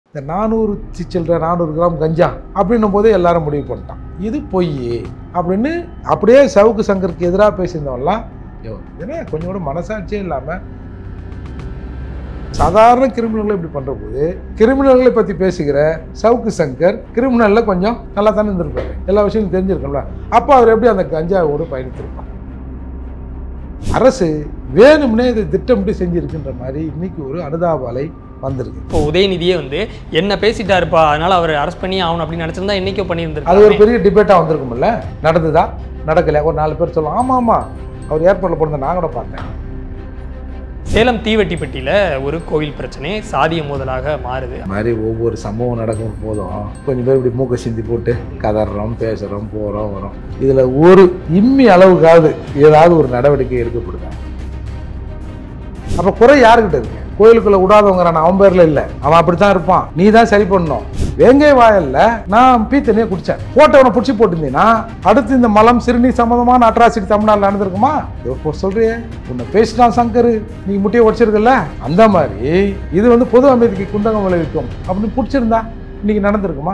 இந்த நானூறு சில்லற நானூறு கிராம் கஞ்சா அப்படின்னும் போதே எல்லாரும் முடிவு பண்ணிட்டான் இது பொய் அப்படின்னு அப்படியே சவுக்கு சங்கருக்கு எதிராக பேசியிருந்தவன்லாம் யோ என்ன கொஞ்சம் கூட மனசாட்சியே இல்லாமல் சாதாரண கிரிமினல்களை இப்படி பண்ணுற போது கிரிமினல்களை பற்றி பேசுகிற சவுக்கு சங்கர் கிரிமினலில் கொஞ்சம் நல்லா தானே இருந்திருப்பாரு எல்லா விஷயமும் தெரிஞ்சிருக்கோம்ல அப்போ அவர் எப்படி அந்த கஞ்சாவோடு பயணித்திருப்பார் அரசு வேணும்னே இதை திட்டமிட்டு செஞ்சிருக்குன்ற மாதிரி இன்னைக்கு ஒரு அனுதாப அலை வந்திருக்கு இப்போ உதயநிதியே வந்து என்ன பேசிட்டாருப்பா அதனால அவர் அரெஸ்ட் பண்ணி ஆகணும் அப்படின்னு நினைச்சிருந்தா என்னைக்கோ அது ஒரு பண்ணியிருந்திருக்காரு பெரிய டிபேட்டாக வந்திருக்கும்ல நடந்ததா நடக்கல ஒரு நாலு பேர் சொல்லுவோம் ஆமாம் ஆமாம் அவர் ஏர்போர்ட்டில் போனதை நான் கூட பார்த்தேன் சேலம் தீவெட்டிப்பட்டியில ஒரு கோவில் பிரச்சனை சாதிய மோதலாக மாறுது இந்த மாதிரி ஒவ்வொரு சம்பவம் நடக்கும் போதும் கொஞ்சம் பேர் இப்படி மூக்கை சிந்தி போட்டு கதறோம் பேசுகிறோம் போகிறோம் வரோம் இதில் ஒரு இம்மி அளவுக்காவது ஏதாவது ஒரு நடவடிக்கை எடுக்கப்படுதா அப்போ குறை யாருக்கிட்ட இருக்கு கோயிலுக்குள்ள விடாதவங்கிறான் அவன் பேர்ல இல்லை அவன் அப்படித்தான் இருப்பான் நீ தான் சரி பண்ணணும் வேங்கை வாயல்ல நான் பீ தண்ணியை குடிச்சேன் போட்டவனை பிடிச்சி போட்டிருந்தீங்கன்னா அடுத்து இந்த மலம் சிறுநீர் சம்மந்தமான அட்ராசிட்டி தமிழ்நாட்டில் நடந்திருக்குமா இப்போ சொல்றியே உன்னை பேசிட்டான் சங்கர் நீ முட்டையை உடச்சிருக்கல அந்த மாதிரி இது வந்து பொது அமைதிக்கு குந்தகம் விளைவிக்கும் அப்படின்னு பிடிச்சிருந்தா இன்னைக்கு நடந்திருக்குமா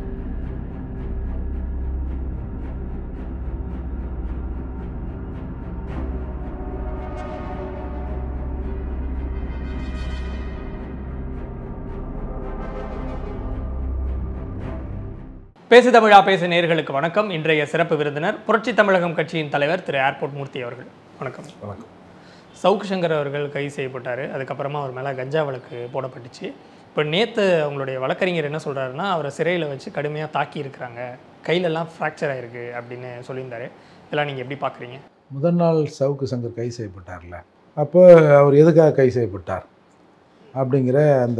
பேசு தமிழா பேசு நேயர்களுக்கு வணக்கம் இன்றைய சிறப்பு விருந்தினர் புரட்சி தமிழகம் கட்சியின் தலைவர் திரு ஏர்போர்ட் மூர்த்தி அவர்கள் வணக்கம் வணக்கம் சவுக்கு சங்கர் அவர்கள் கைது செய்யப்பட்டார் அதுக்கப்புறமா அவர் மேலே கஞ்சா வழக்கு போடப்பட்டுச்சு இப்போ நேற்று அவங்களுடைய வழக்கறிஞர் என்ன சொல்கிறாருன்னா அவரை சிறையில் வச்சு கடுமையாக தாக்கி இருக்கிறாங்க கையிலெல்லாம் ஃப்ராக்சர் ஆயிருக்கு அப்படின்னு சொல்லியிருந்தாரு இதெல்லாம் நீங்கள் எப்படி பார்க்குறீங்க முதல் நாள் சவுக்கு சங்கர் கைது செய்யப்பட்டார்ல அப்போ அவர் எதுக்காக கைது செய்யப்பட்டார் அப்படிங்கிற அந்த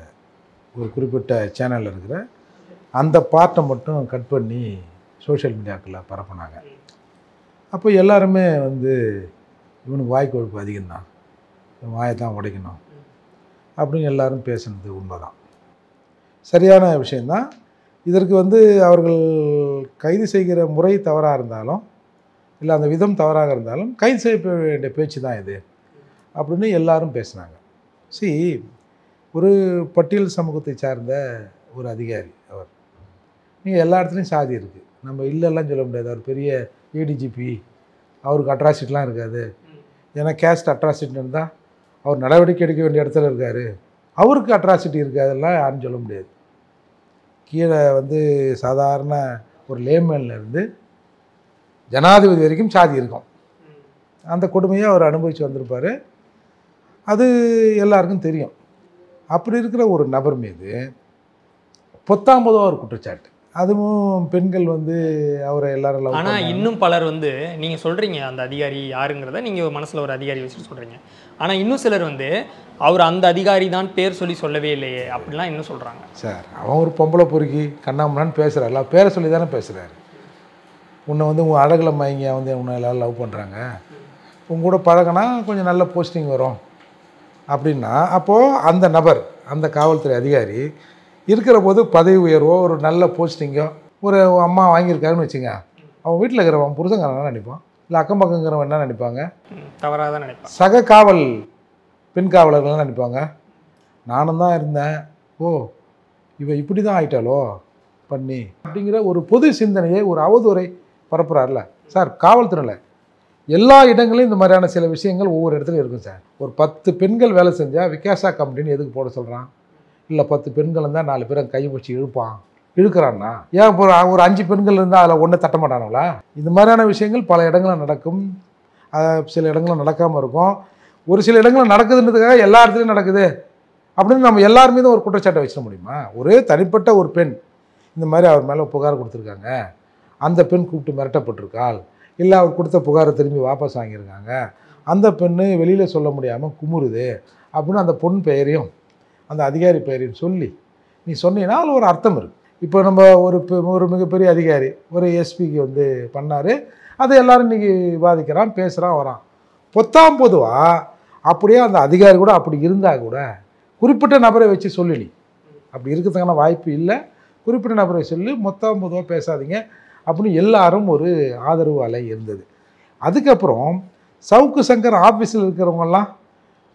ஒரு குறிப்பிட்ட சேனலில் இருக்கிற அந்த பார்ட்டை மட்டும் கட் பண்ணி சோஷியல் மீடியாக்களில் பரப்புனாங்க அப்போ எல்லாருமே வந்து இவனுக்கு வாய் கொழுப்பு அதிகம்தான் இவன் வாயை தான் உடைக்கணும் அப்படின்னு எல்லாரும் பேசுனது உண்மைதான் சரியான விஷயந்தான் இதற்கு வந்து அவர்கள் கைது செய்கிற முறை தவறாக இருந்தாலும் இல்லை அந்த விதம் தவறாக இருந்தாலும் கைது செய்ய வேண்டிய பேச்சு தான் இது அப்படின்னு எல்லாரும் பேசுனாங்க சி ஒரு பட்டியல் சமூகத்தை சார்ந்த ஒரு அதிகாரி அவர் நீங்கள் எல்லா இடத்துலையும் சாதி இருக்குது நம்ம இல்லைல்லாம் சொல்ல முடியாது அவர் பெரிய ஏடிஜிபி அவருக்கு அட்ராசிட்டிலாம் இருக்காது ஏன்னா கேஸ்ட் அட்ராசிட்டி இருந்தால் அவர் நடவடிக்கை எடுக்க வேண்டிய இடத்துல இருக்கார் அவருக்கு அட்ராசிட்டி இருக்காதெல்லாம் யாரும் சொல்ல முடியாது கீழே வந்து சாதாரண ஒரு லேமேன்ல இருந்து ஜனாதிபதி வரைக்கும் சாதி இருக்கும் அந்த கொடுமையை அவர் அனுபவித்து வந்திருப்பார் அது எல்லாருக்கும் தெரியும் அப்படி இருக்கிற ஒரு நபர் மீது பொத்தாம்பதோ ஒரு குற்றச்சாட்டு அதுவும் பெண்கள் வந்து அவரை எல்லாரும் love ஆனால் பண்ணாங்க. இன்னும் பலர் வந்து நீங்கள் சொல்கிறீங்க அந்த அதிகாரி யாருங்கிறத நீங்கள் மனசில் ஒரு அதிகாரி வச்சு சொல்கிறீங்க ஆனால் இன்னும் சிலர் வந்து அவர் அந்த அதிகாரி தான் பேர் சொல்லி சொல்லவே இல்லையே அப்படிலாம் இன்னும் சொல்கிறாங்க சார் அவன் ஒரு பொம்பளை பொறுக்கி கண்ணாமண்ணான்னு பேசுகிறாள் பேரை சொல்லி தானே பேசுகிறாரு உன்னை வந்து உன் அழகில் மயங்க வந்து உன்னை எல்லாரும் லவ் பண்ணுறாங்க உன் கூட பழகினா கொஞ்சம் நல்ல போஸ்டிங் வரும் அப்படின்னா அப்போது அந்த நபர் அந்த காவல்துறை அதிகாரி இருக்கிற போது பதவி உயர்வோ ஒரு நல்ல போஸ்டிங்கோ ஒரு அம்மா வாங்கியிருக்காருன்னு வச்சுங்க அவன் வீட்டில் இருக்கிறவன் புருஷங்காரன் நினைப்பான் இல்லை அக்கம் பக்கங்கிறவன் என்ன நினைப்பாங்க தவறாக தான் நினைப்பேன் சக காவல் பெண் காவலர்கள்லாம் நினைப்பாங்க நானும் தான் இருந்தேன் ஓ இவ இப்படி தான் ஆயிட்டாளோ பண்ணி அப்படிங்கிற ஒரு பொது சிந்தனையை ஒரு அவதூறை பரப்புறாருல சார் காவல்துறையில் எல்லா இடங்களையும் இந்த மாதிரியான சில விஷயங்கள் ஒவ்வொரு இடத்துலையும் இருக்கும் சார் ஒரு பத்து பெண்கள் வேலை செஞ்சால் விகாசா கம்பெனின்னு எதுக்கு போட சொல்கிறான் இல்லை பத்து பெண்கள் இருந்தால் நாலு பேரை கை வச்சு இழுப்பான் இழுக்கிறான்னா ஏன் இப்போ ஒரு அஞ்சு பெண்கள் இருந்தால் அதில் ஒன்றை தட்ட மாட்டானுங்களா இந்த மாதிரியான விஷயங்கள் பல இடங்களில் நடக்கும் அஹ் சில இடங்களில் நடக்காமல் இருக்கும் ஒரு சில இடங்களில் நடக்குதுன்றதுக்காக எல்லா இடத்துலையும் நடக்குது அப்படின்னு நம்ம எல்லார் மீதும் ஒரு குற்றச்சாட்டை வச்சிட முடியுமா ஒரே தனிப்பட்ட ஒரு பெண் இந்த மாதிரி அவர் மேலே புகார் கொடுத்துருக்காங்க அந்த பெண் கூப்பிட்டு மிரட்டப்பட்டிருக்காள் இல்லை அவர் கொடுத்த புகாரை திரும்பி வாபஸ் வாங்கியிருக்காங்க அந்த பெண்ணு வெளியில் சொல்ல முடியாமல் குமுறுது அப்படின்னு அந்த பொன் பெயரையும் அந்த அதிகாரி பெயரையும் சொல்லி நீ சொன்னீங்கன்னா அதில் ஒரு அர்த்தம் இருக்குது இப்போ நம்ம ஒரு பெ- ஒரு மிகப்பெரிய அதிகாரி ஒரு எஸ்பிக்கு வந்து பண்ணார் அதை எல்லாரும் இன்றைக்கி விவாதிக்கிறான் பேசுகிறான் வரான் பொத்தாம் பொதுவாக அப்படியே அந்த அதிகாரி கூட அப்படி இருந்தால் கூட குறிப்பிட்ட நபரை வச்சு சொல்லு நீ அப்படி இருக்கிறதுக்கான வாய்ப்பு இல்லை குறிப்பிட்ட நபரை சொல்லி மொத்தம் பொதுவாக பேசாதீங்க அப்படின்னு எல்லாரும் ஒரு ஆதரவு அலை இருந்தது அதுக்கப்புறம் சவுக்கு சங்கர் ஆஃபீஸில் இருக்கிறவங்கெல்லாம்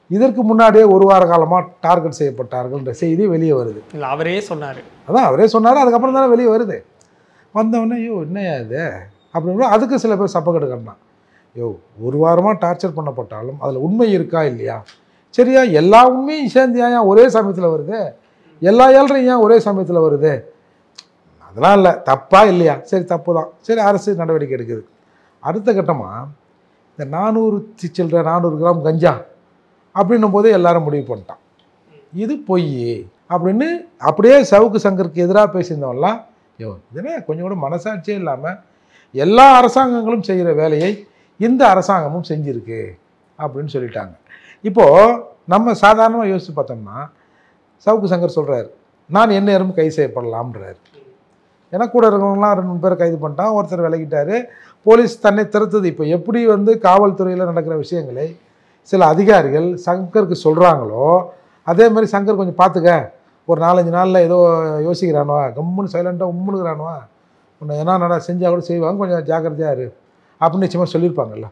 இதற்கு முன்னாடியே ஒரு வார காலமாக டார்கெட் செய்யப்பட்டார்கள்ன்ற செய்தி வெளியே வருது இல்லை அவரே சொன்னார் அதான் அவரே சொன்னார் அதுக்கப்புறம் தானே வெளியே வருது வந்தவொடனே ஐயோ என்னையா இது அப்படின்னு அதுக்கு சில பேர் சப்பக்கட்டு கட்டினான் ஐயோ ஒரு வாரமாக டார்ச்சர் பண்ணப்பட்டாலும் அதில் உண்மை இருக்கா இல்லையா சரியா எல்லா உண்மையும் சேர்ந்து ஏன் ஒரே சமயத்தில் வருது எல்லா ஏழ்றையும் ஏன் ஒரே சமயத்தில் வருது அதெல்லாம் இல்லை தப்பா இல்லையா சரி தப்பு தான் சரி அரசு நடவடிக்கை எடுக்குது அடுத்த கட்டமாக இந்த நானூறு சில்லற நானூறு கிராம் கஞ்சா அப்படின்னும் போதே எல்லாரும் முடிவு பண்ணிட்டான் இது பொய் அப்படின்னு அப்படியே சவுக்கு சங்கருக்கு எதிராக பேசியிருந்தவன்லாம் யோ இதுனே கொஞ்சம் கூட மனசாட்சியே இல்லாமல் எல்லா அரசாங்கங்களும் செய்கிற வேலையை இந்த அரசாங்கமும் செஞ்சிருக்கு அப்படின்னு சொல்லிட்டாங்க இப்போது நம்ம சாதாரணமாக யோசித்து பார்த்தோம்னா சவுக்கு சங்கர் சொல்கிறார் நான் எந்நேரம் கைது செய்யப்படலாம்ன்றார் ஏன்னா கூட இருக்கிறவங்களாம் ரெண்டு மூணு பேர் கைது பண்ணிட்டான் ஒருத்தர் விலகிட்டாரு போலீஸ் தன்னை திருத்துது இப்போ எப்படி வந்து காவல்துறையில் நடக்கிற விஷயங்களை சில அதிகாரிகள் சங்கருக்கு சொல்கிறாங்களோ அதே மாதிரி சங்கர் கொஞ்சம் பார்த்துக்க ஒரு நாலஞ்சு நாளில் ஏதோ யோசிக்கிறானுவா கம்முன்னு சைலண்ட்டாக உம்முனுக்கிறானுவா உன்னை என்ன நட செஞ்சால் கூட செய்வாங்க கொஞ்சம் ஜாக்கிரதையாக இரு அப்படின்னு நிச்சயமாக சொல்லியிருப்பாங்கல்ல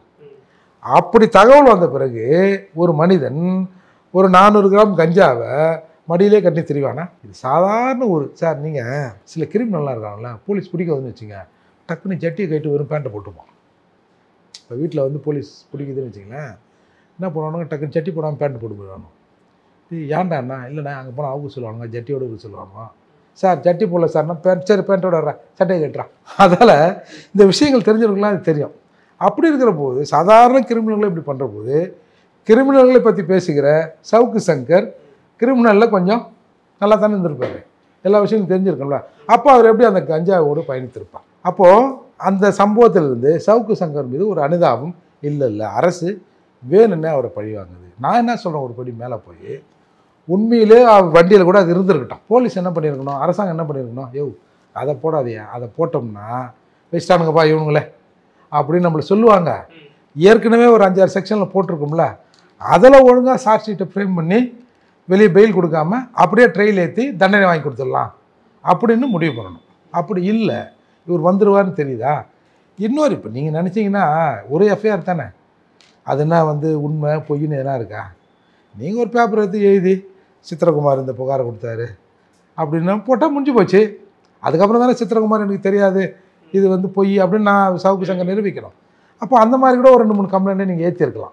அப்படி தகவல் வந்த பிறகு ஒரு மனிதன் ஒரு நானூறு கிராம் கஞ்சாவை மடியிலே கட்டி திரிவானா இது சாதாரண ஒரு சார் நீங்கள் சில கிரிமினல்லாம் இருக்காங்கல்ல போலீஸ் பிடிக்க வந்து வச்சுங்க டக்குன்னு ஜட்டியை கட்டி வெறும் பேண்ட்டை போட்டுப்பான் இப்போ வீட்டில் வந்து போலீஸ் பிடிக்குதுன்னு வச்சுங்களேன் என்ன பண்ணுவானுங்க டக்குன்னு சட்டி போடாமல் பேண்ட் போட்டு போயிடுவானு இது ஏன்டாண்ணா இல்லைண்ணா அங்கே போனால் அவங்க சொல்லுவாங்க ஜட்டியோட இருக்க சொல்லுவாங்க சார் ஜட்டி போடல சார்னா பேண்ட் சரி பேண்ட்டோட வர்றேன் சட்டையை கட்டுறான் அதனால் இந்த விஷயங்கள் தெரிஞ்சவங்களுக்குலாம் இது தெரியும் அப்படி இருக்கிற போது சாதாரண கிரிமினல்களை இப்படி பண்ணுற போது கிரிமினல்களை பற்றி பேசுகிற சவுக்கு சங்கர் கிரிமினலில் கொஞ்சம் நல்லா தானே இருந்திருப்பாரு எல்லா விஷயங்களும் தெரிஞ்சிருக்கும்ல அப்போ அவர் எப்படி அந்த கஞ்சாவோடு பயணித்திருப்பார் அப்போது அந்த சம்பவத்திலிருந்து சவுக்கு சங்கர் மீது ஒரு அனுதாபம் இல்லை இல்லை அரசு வேணும்னே அவரை பழி வாங்குது நான் என்ன சொல்கிறேன் ஒரு படி மேலே போய் உண்மையிலே அவர் வண்டியில் கூட அது இருந்திருக்கட்டும் போலீஸ் என்ன பண்ணியிருக்கணும் அரசாங்கம் என்ன பண்ணியிருக்கணும் யோ அதை போடாதீங்க அதை போட்டோம்னா வச்சிட்டானுங்கப்பா இவனுங்களே அப்படின்னு நம்மளை சொல்லுவாங்க ஏற்கனவே ஒரு அஞ்சாறு செக்ஷனில் போட்டிருக்கோம்ல அதில் ஒழுங்காக சார்ஜ் ஷீட்டை ஃப்ரேம் பண்ணி வெளியே பெயில் கொடுக்காம அப்படியே ட்ரெயில் ஏற்றி தண்டனை வாங்கி கொடுத்துடலாம் அப்படின்னு முடிவு பண்ணணும் அப்படி இல்லை இவர் வந்துடுவார்னு தெரியுதா இன்னொரு இப்போ நீங்கள் நினச்சிங்கன்னா ஒரு எஃப்ஐஆர் தானே அது என்ன வந்து உண்மை பொய்ன்னு எதனா இருக்கா நீங்கள் ஒரு பேப்பர் எடுத்து எழுதி சித்திரகுமார் இந்த புகாரை கொடுத்தாரு அப்படின்னா போட்டால் முடிஞ்சு போச்சு அதுக்கப்புறம் தானே சித்திரகுமார் எனக்கு தெரியாது இது வந்து பொய் அப்படின்னு நான் சவுக்கு சங்கம் நிரூபிக்கணும் அப்போ அந்த மாதிரி கூட ஒரு ரெண்டு மூணு கம்ப்ளைண்ட்டை நீங்கள் ஏற்றிருக்கலாம்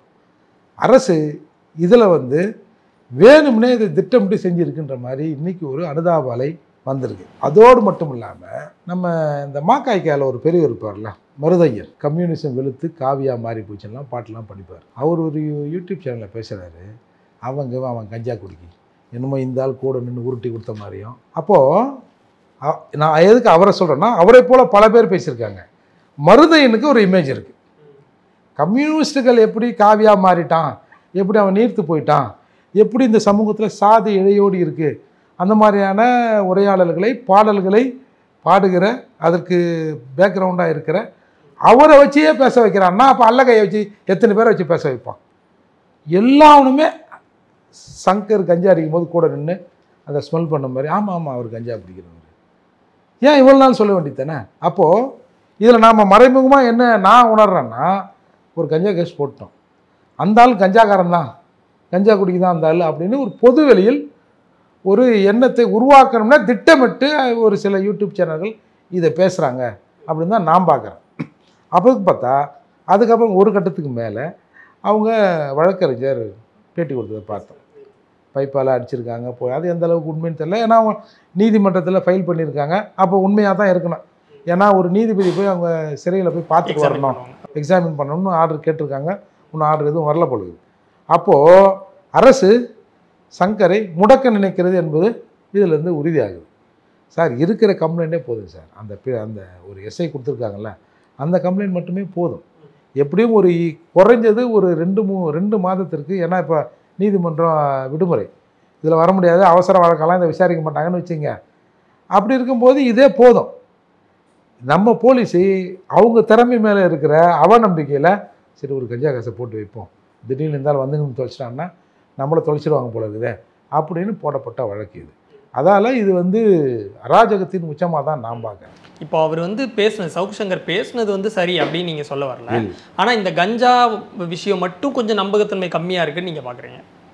அரசு இதில் வந்து வேணும்னே இதை திட்டமிட்டு செஞ்சுருக்குன்ற மாதிரி இன்றைக்கி ஒரு அனுதாப அலை வந்திருக்கு அதோடு மட்டும் இல்லாமல் நம்ம இந்த மாக்காய்க்கால ஒரு பெரியவர் இருப்பார்ல மருதையர் கம்யூனிசம் வெளுத்து காவியா மாறி போச்சுலாம் பாட்டெலாம் படிப்பார் அவர் ஒரு யூ- யூடியூப் சேனலில் பேசுகிறாரு அவங்க அவன் கஞ்சா குடிக்கி என்னமோ இந்த ஆள் கூட நின்று உருட்டி கொடுத்த மாதிரியும் அப்போது நான் எதுக்கு அவரை சொல்கிறேன்னா அவரை போல் பல பேர் பேசியிருக்காங்க மருதையனுக்கு ஒரு இமேஜ் இருக்குது கம்யூனிஸ்ட்டுகள் எப்படி காவியா மாறிட்டான் எப்படி அவன் நீர்த்து போயிட்டான் எப்படி இந்த சமூகத்தில் சாதி இழையோடு இருக்குது அந்த மாதிரியான உரையாடல்களை பாடல்களை பாடுகிற அதற்கு பேக்ரவுண்டாக இருக்கிற அவரை வச்சே பேச வைக்கிறான்னா அப்போ அல்லகையை வச்சு எத்தனை பேரை வச்சு பேச வைப்பான் எல்லாருமே சங்கர் கஞ்சா அடிக்கும் போது கூட நின்று அதை ஸ்மெல் பண்ண மாதிரி ஆமாம் ஆமாம் அவர் கஞ்சா பிடிக்கிறவர் ஏன் இவ்வளோ நாள் சொல்ல வேண்டியது தானே அப்போது இதில் நாம் மறைமுகமாக என்ன நான் உணர்றேன்னா ஒரு கஞ்சா கேஸ் போட்டோம் அந்த ஆள் கஞ்சாக்காரன் தான் கஞ்சா குடிக்குதான் அந்த ஆள் அப்படின்னு ஒரு பொது வெளியில் ஒரு எண்ணத்தை உருவாக்கணும்னா திட்டமிட்டு ஒரு சில யூடியூப் சேனல்கள் இதை பேசுகிறாங்க அப்படின்னு தான் நான் பார்க்குறேன் அப்போதுக்கு பார்த்தா அதுக்கப்புறம் ஒரு கட்டத்துக்கு மேலே அவங்க வழக்கறிஞர் பேட்டி கொடுத்ததை பார்த்தோம் பைப்பால் அடிச்சிருக்காங்க போய் அது எந்த அளவுக்கு உண்மைன்னு தெரியல ஏன்னா அவங்க நீதிமன்றத்தில் ஃபைல் பண்ணியிருக்காங்க அப்போ உண்மையாக தான் இருக்கணும் ஏன்னா ஒரு நீதிபதி போய் அவங்க சிறையில் போய் பார்த்துட்டு எக்ஸாமின் வரணும் பண்ணுவாங்க எக்ஸாமின் பண்ணணும்னு ஆர்டர் கேட்டிருக்காங்க இன்னும் ஆர்டர் எதுவும் வரல பொழுது அப்போது அரசு சங்கரை முடக்க நினைக்கிறது என்பது இதிலிருந்து உறுதியாகுது சார் இருக்கிற கம்ப்ளைண்ட்டே போதும் சார் அந்த பி- அந்த ஒரு எஸ்ஐ கொடுத்துருக்காங்கல்ல அந்த கம்ப்ளைண்ட் மட்டுமே போதும் எப்படியும் ஒரு இ- குறைஞ்சது ஒரு ரெண்டு மூ ரெண்டு மாதத்திற்கு ஏன்னா இப்போ நீதிமன்றம் விடுமுறை இதில் வர முடியாது அவசர வழக்கெல்லாம் இதை விசாரிக்க மாட்டாங்கன்னு வச்சுங்க அப்படி இருக்கும்போது இதே போதும் நம்ம போலீஸு அவங்க திறமை மேலே இருக்கிற அவநம்பிக்கையில் சரி ஒரு கஞ்சா காசை போட்டு வைப்போம் திடீர்னு இருந்தாலும் வந்துங்கன்னு தொலைச்சிட்டாங்கன்னா நம்மளை தொலைச்சிடுவாங்க போல இருக்குதே அப்படின்னு போடப்பட்ட வழக்கு இது அதால் இது வந்து அராஜகத்தின் உச்சமாக தான் நான் பார்க்குறேன் இப்போ அவர் வந்து பேசுனது சவுக் சங்கர் பேசுனது வந்து சரி அப்படின்னு நீங்க சொல்ல வரல இல்ல. ஆனா இந்த கஞ்சா விஷயம் மட்டும் கொஞ்சம் நம்பகத்தன்மை கம்மியா இருக்குன்னு நீங்க பாக்குறீங்க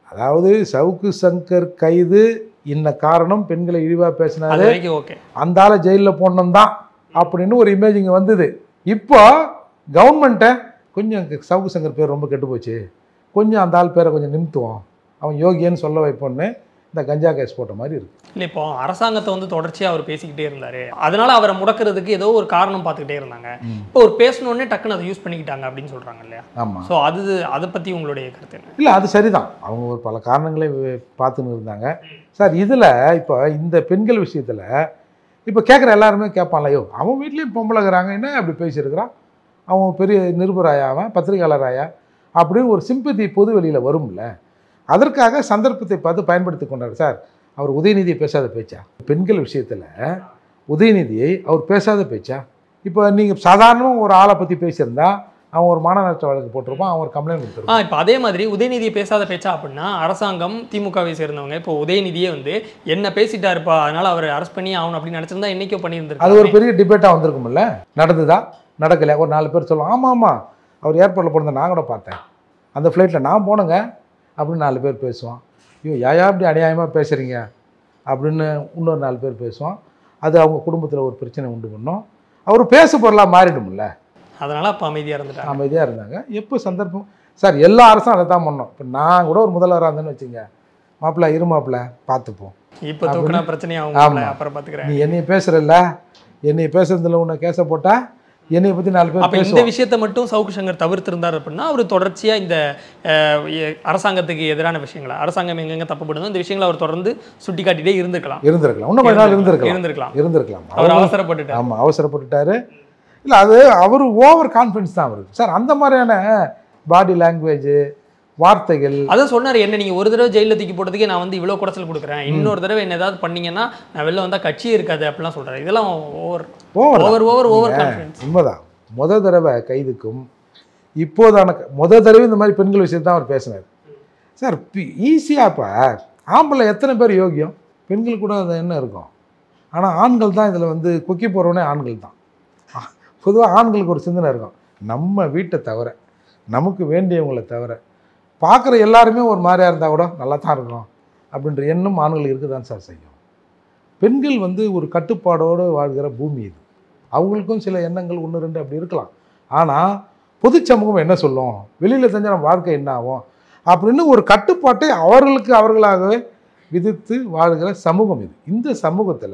அதாவது சவுக்கு சங்கர் கைது இன்ன காரணம் பெண்களை இழிவாக அது பேசினாரு வரைக்கும் ஓகே அந்த ஆளை ஜெயிலில் போடணும் தான் அப்படின்னு ஒரு இமேஜ் இங்கே வந்தது இப்போ கவர்மெண்ட்டை கொஞ்சம் சவுக்கு சங்கர் பேர் ரொம்ப கெட்டு போச்சு கொஞ்சம் அந்த ஆள் பேரை கொஞ்சம் நிமித்துவோம் அவன் யோகியன்னு சொல்ல வைப்போன்னு இந்த கஞ்சா கேஸ் போட்ட மாதிரி இருக்கு இல்லை இப்போ அரசாங்கத்தை வந்து தொடர்ச்சியாக அவர் பேசிக்கிட்டே இருந்தாரு அதனால அவரை முடக்கிறதுக்கு ஏதோ ஒரு காரணம் பார்த்துக்கிட்டே இருந்தாங்க இப்போ ஒரு பேசணுன்னே டக்குன்னு அதை யூஸ் பண்ணிக்கிட்டாங்க அப்படின்னு சொல்றாங்க இல்லையா ஆமாம் ஸோ அது அதை பற்றி உங்களுடைய கருத்து என்ன இல்லை அது சரிதான் அவங்க ஒரு பல காரணங்களை வே- பார்த்துன்னு இருந்தாங்க சார் இதில் இப்போ இந்த பெண்கள் விஷயத்தில் இப்போ கேட்குற எல்லாருமே கேட்பான்ல ஐயோ அவன் வீட்லேயும் பொம்பளைங்கிறாங்க என்ன அப்படி பேசியிருக்கிறான் அவன் பெரிய நிருபராயா அவன் பத்திரிகையாளராயா அப்படின்னு ஒரு சிம்பதி பொது வெளியில் வரும்ல அதற்காக சந்தர்ப்பத்தை பார்த்து பயன்படுத்தி கொண்டார் சார் அவர் உதயநிதியை பேசாத பேச்சா பெண்கள் விஷயத்தில் உதயநிதியை அவர் பேசாத பேச்சா இப்போ நீங்கள் சாதாரணமாக ஒரு ஆளை பற்றி பேசியிருந்தா அவன் ஒரு மானநஷ்ட வழக்கு போட்டிருப்பான் அவன் ஒரு கம்ப்ளைண்ட் கொடுத்துருப்பான் ஆ இப்போ அதே மாதிரி உதயநிதியை பேசாத பேச்சா அப்படின்னா அரசாங்கம் திமுகவை சேர்ந்தவங்க இப்போ உதயநிதியே வந்து என்ன பேசிட்டாருப்பா அதனால அவர் அரெஸ்ட் பண்ணி ஆகணும் அப்படின்னு நினைச்சிருந்தா என்னைக்கோ அது ஒரு பண்ணியிருந்திருக்காரு பெரிய டிபேட்டாக வந்திருக்கும்ல நடந்துதா நடக்கல ஒரு நாலு பேர் சொல்லுவோம் ஆமாம் ஆமாம் அவர் ஏர்போர்ட்டில் போனதை நான் கூட பார்த்தேன் அந்த ஃப்ளைட்டில் நான் போனேங்க அப்படின்னு நாலு பேர் பேசுவான் ஐயோ யாயா இப்படி அநியாயமாக பேசுகிறீங்க அப்படின்னு இன்னொரு நாலு பேர் பேசுவான் அது அவங்க குடும்பத்தில் ஒரு பிரச்சனை உண்டு பண்ணும் அவர் பேசு பொருளாக மாறிடும்ல அதனால அப்போ அமைதியா இருந்துட்டாங்க அமைதியாக இருந்தாங்க எப்போ சந்தர்ப்பம் சார் எல்லா அரசும் அதை தான் பண்ணோம் இப்போ நான் கூட ஒரு முதல்வராக இருந்தேன்னு வச்சுங்க மாப்பிள்ள இரு மாப்பிள்ள பார்த்துப்போம் இப்போ தூக்கினா பிரச்சனையாகும் ஆமா. அப்புறம் பார்த்துக்கிறேன் நீ என்னைய பேசுறல்ல என்னைய பேசுறதுல உன்னை கேஸை போட்டா என்னைய பற்றி நாலு பேர் அப்ப இந்த பேசுவோம் விஷயத்தை மட்டும் சவுக்கு சங்கர் தவிர்த்திருந்தார் அப்படின்னா அவர் தொடர்ச்சியா இந்த அஹ், எ- அரசாங்கத்துக்கு எதிரான விஷயங்களை அரசாங்கம் எங்கெங்க தப்புப்படுதோ இந்த விஷயங்களை அவர் தொடர்ந்து சுட்டி காட்டிட்டே இருந்திருக்கலாம் இருந்திருக்கலாம் இன்னும் கொஞ்ச நாள் இருந்திருக்கலாம் இருந்திருக்கலாம் இருந்திருக்கலாம் அவர் அவசரப்பட்டுட்டார் ஆமாம் அவசரப்பட்டுட்டாரு இல்லை அது அவர் ஓவர் கான்ஃபிடன்ஸ் தான் அவருக்கு சார் அந்த மாதிரியான பாடி லாங்குவேஜ் வார்த்தைகள் அதான் சொன்னாரு என்ன நீங்க ஒரு தடவை ஜெயில தூக்கி போட்டதுக்கே நான் வந்து இவ்வளவு குடைச்சல் கொடுக்குறேன் இன்னொரு தடவை என்ன ஏதாவது பண்ணீங்கன்னா நான் வெளில வந்தா கட்சியே இருக்காது அப்படிலாம் சொல்றாரு இதெல்லாம் over over over over over confidence உண்மைதான் முத தடவை கைதுக்கும் இப்போதான க- முத தடவை இந்த மாதிரி பெண்கள் விஷயத்தை தான் அவர் பேசினார் சார் ஈஸியாக இப்போ ஆம்பளை எத்தனை பேர் யோகியம் பெண்கள் கூட அது என்ன இருக்கும் ஆனால் ஆண்கள் தான் இதில் வந்து கொக்கி போகிறவனே ஆண்கள் தான் பொதுவாக ஆண்களுக்கு ஒரு சிந்தனை இருக்கும் நம்ம வீட்டை தவிர நமக்கு வேண்டியவங்களை தவிர பார்க்குற எல்லாருமே ஒரு மாதிரியா இருந்தால் கூட நல்லா தான் இருக்கும் அப்படின்ற எண்ணம் ஆண்களுக்கு இருக்க தான் சார் செய்யும் பெண்கள் வந்து ஒரு கட்டுப்பாடோடு வாழ்கிற பூமி இது அவங்களுக்கும் சில எண்ணங்கள் ஒன்று ரெண்டு அப்படி இருக்கலாம் ஆனால் பொது சமூகம் என்ன சொல்லும் வெளியில் தெரிஞ்ச நம்ம வாழ்க்கை என்ன ஆகும் அப்படின்னு ஒரு கட்டுப்பாட்டை அவர்களுக்கு அவர்களாகவே விதித்து வாழ்கிற சமூகம் இது இந்த சமூகத்தில்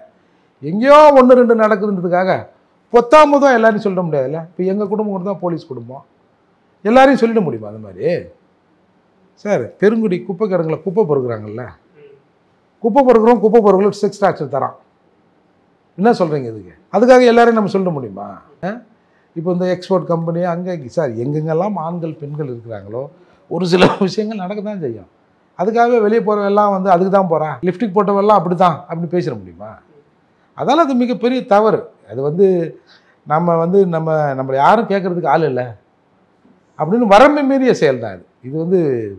எங்கேயோ ஒன்று ரெண்டு நடக்குதுன்றதுக்காக பொத்தாமதும் எல்லாரையும் சொல்லிட முடியாதுல்ல இப்போ எங்கள் குடும்பம் கூட தான் போலீஸ் குடும்பம் எல்லாரையும் சொல்லிட முடியுமா அது மாதிரி சார் பெருங்குடி குப்பை கிடங்குல குப்பை பொறுக்குறாங்கல்ல குப்பை பொறுக்கிறோம் குப்பை பொறுக்கிறோம் செக்ஸ் டாக்டர் தரான் என்ன சொல்கிறீங்க இதுக்கு அதுக்காக எல்லாரையும் நம்ம சொல்ல முடியுமா அஹ்? இப்போ இந்த எக்ஸ்போர்ட் கம்பெனி அங்கே சார் எங்கெங்கெல்லாம் ஆண்கள் பெண்கள் இருக்கிறாங்களோ ஒரு சில விஷயங்கள் நடக்க தான் செய்யும் அதுக்காகவே வெளியே போகிறவெல்லாம் வந்து அதுக்கு தான் போகிறான் லிப்டிக் போட்டவெல்லாம் அப்படி தான் அப்படின்னு பேசிட முடியுமா அதால் அது மிகப்பெரிய தவறு அது வந்து நம்ம வந்து நம்ம நம்மளை யாரும் கேட்குறதுக்கு ஆள் இல்லை அப்படின்னு வரம்பு மீறிய செயல் தான் இது இது வந்து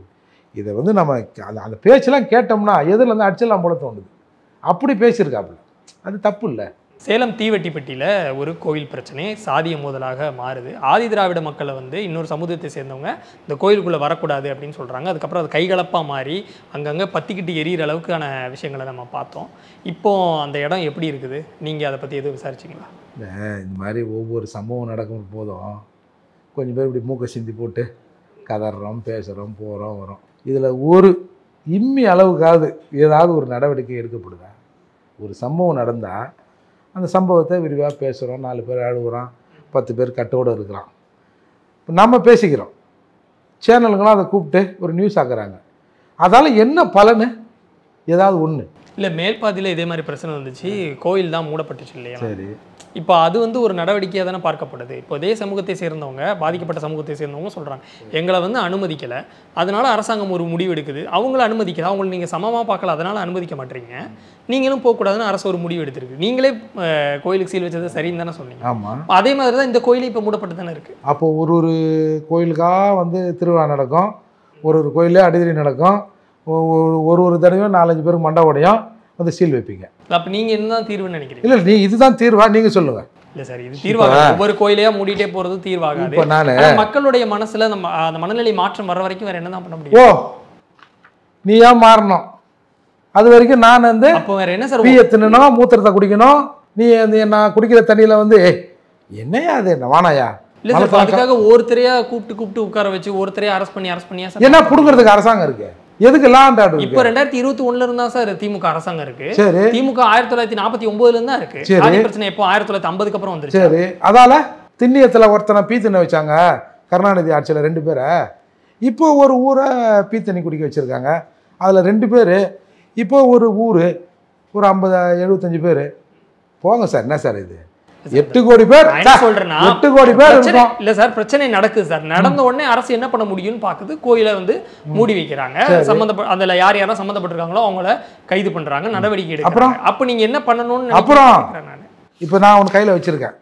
இதை வந்து நம்ம அந்த அந்த பேச்செல்லாம் கேட்டோம்னா எதிரில் வந்து அடிச்சிடலாம் போல தோணுது அப்படி பேசியிருக்காப்புல அது தப்பு இல்லை சேலம் தீவெட்டிப்பட்டியில் ஒரு கோவில் பிரச்சனை சாதிய மோதலாக மாறுது ஆதி திராவிட மக்களை வந்து இன்னொரு சமூகத்தை சேர்ந்தவங்க இந்த கோயிலுக்குள்ளே வரக்கூடாது அப்படின்னு சொல்கிறாங்க அதுக்கப்புறம் அது கைகலப்பாக மாறி அங்கங்கே பத்திக்கிட்டு எரியிற அளவுக்கான விஷயங்களை நம்ம பார்த்தோம் இப்போ அந்த இடம் எப்படி இருக்குது நீங்கள் அதை பற்றி எதுவும் விசாரிச்சிங்களா இந்த இந்த மாதிரி ஒவ்வொரு சம்பவம் நடக்கும் போதும் கொஞ்சம் பேர் இப்படி மூக்கை சிந்தி போட்டு கதறோம் பேசுகிறோம் போகிறோம் வரோம் இதில் ஒரு இம்மி அளவுக்காவது ஏதாவது ஒரு நடவடிக்கை எடுக்கப்படுதா ஒரு சம்பவம் நடந்தால் அந்த சம்பவத்தை விரிவாக பேசுகிறோம் நாலு பேர் அழுகுறோம் பத்து பேர் கட்டோடு இருக்கிறான் இப்போ நம்ம பேசிக்கிறோம் சேனலுங்களாம் அதை கூப்பிட்டு ஒரு நியூஸ் ஆக்குறாங்க அதால் என்ன பலனு ஏதாவது ஒன்று இல்லை மேல்பாதியில் இதே மாதிரி பிரச்சனை வந்துச்சு கோயில் தான் மூடப்பட்டுச்சு இல்லையா சரி இப்போ அது வந்து ஒரு நடவடிக்கையாக தானே பார்க்கப்படுது இப்போ இதே சமூகத்தை சேர்ந்தவங்க பாதிக்கப்பட்ட சமூகத்தை சேர்ந்தவங்க சொல்கிறாங்க எங்களை வந்து அனுமதிக்கலை அதனால அரசாங்கம் ஒரு முடிவு எடுக்குது அவங்கள அனுமதிக்கல அவங்கள நீங்கள் சமமாக பார்க்கல அதனால அனுமதிக்க மாட்டீங்க நீங்களும் போகக்கூடாதுன்னு அரசு ஒரு முடிவு எடுத்திருக்கு நீங்களே அஹ், கோயிலுக்கு சீல் வச்சது சரின்னு தானே சொன்னீங்க ஆமாம் அதே மாதிரி தான் இந்த கோயிலும் இப்போ மூடப்பட்டு தானே இருக்குது அப்போ ஒரு ஒரு கோயிலுக்காக வந்து திருவிழா நடக்கும் ஒரு ஒரு கோயிலே அடிதடி நடக்கும் ஒ- ஒ- ஒரு ஒரு தடவையும் நாலஞ்சு பேருக்கு மண்டை உடையும் வந்து சீல் வைப்பீங்க அப்போ நீங்கள் என்ன தான் தீர்வுன்னு நினைக்கிறீங்க இல்லை நீ இதுதான் தீர்வா நீங்கள் சொல்லுங்கள் இல்லை சார் இது தீர்வாகாது ஒவ்வொரு கோயிலையா மூடிட்டே போகிறது தீர்வாகாது இப்போ நான் ஆனா மக்களுடைய மனசுல நம்ம அந்த மனநிலை மாற்றம் வர வரைக்கும் வேற என்ன தான் பண்ண முடியும் ஓ நீ ஏன் மாறணும் அது வரைக்கும் நான் வந்து அப்போ வேற என்ன சார் பீய தின்னணும் மூத்திரத்தை குடிக்கணும் நீ வந்து நான் குடிக்கிற தண்ணியில் வந்து "ஏய், என்னையா அது என்ன வானாயா இல்ல சார் இப்ப அதுக்காக ஒருத்தரையா கூப்பிட்டு கூப்பிட்டு உட்கார வச்சு ஒருத்தரையா அரெஸ்ட் பண்ணி அரெஸ்ட் பண்ணியா சார் என்ன புடுங்கிறதுக்கு அரசாங்கம் இருக்கு எதுக்கு லா அண்ட் ஆர்டர் இப்போ ரெண்டாயிரத்தி இருபத்தி ஒண்ணுல இருந்தா சார் திமுக அரசாங்கம் இருக்கு சரி திமுக ஆயிரத்தி தொள்ளாயிரத்தி நாற்பத்தி ஒன்பதுல இருந்தா இருக்கு சரி. சாதி பிரச்சனை எப்போ ஆயிரத்தி தொள்ளாயிரத்தி ஐம்பதுக்கு அப்புறம் வந்துருச்சு சரி அதால திண்ணியத்தில் ஒருத்தனை பீ தின்ன வச்சாங்க கருணாநிதி ஆட்சியில் ரெண்டு பேரை இப்போ ஒரு ஊரை பீ தண்ணி குடிக்க வச்சுருக்காங்க அதில் ரெண்டு பேர் இப்போ ஒரு ஊர் ஒரு ஐம்பது எழுபத்தஞ்சு பேர் போங்க சார் என்ன சார் இது எட்டு கோடி பேர் நான் என்ன சார், சொல்றேன்னா எட்டு கோடி பேர் பிரச்சனை இருக்கும் இல்ல சார் பிரச்சனை நடக்குது சார் நடந்த உடனே அரசு என்ன பண்ண முடியும்னு பாக்குது கோயிலை வந்து மூடி வைக்கிறாங்க சம்பந்தப்ப அதுல யார் யாரெல்லாம் சம்பந்தப்பட்டிருக்காங்களோ அவங்கள கைது பண்றாங்க நடவடிக்கை எடுக்கிறாங்க அப்ப நீங்க என்ன பண்ணணும்னு அப்புறம்? நினைக்கிறேன் நானு. இப்போ நான் உன் கையில் வச்சுருக்கேன்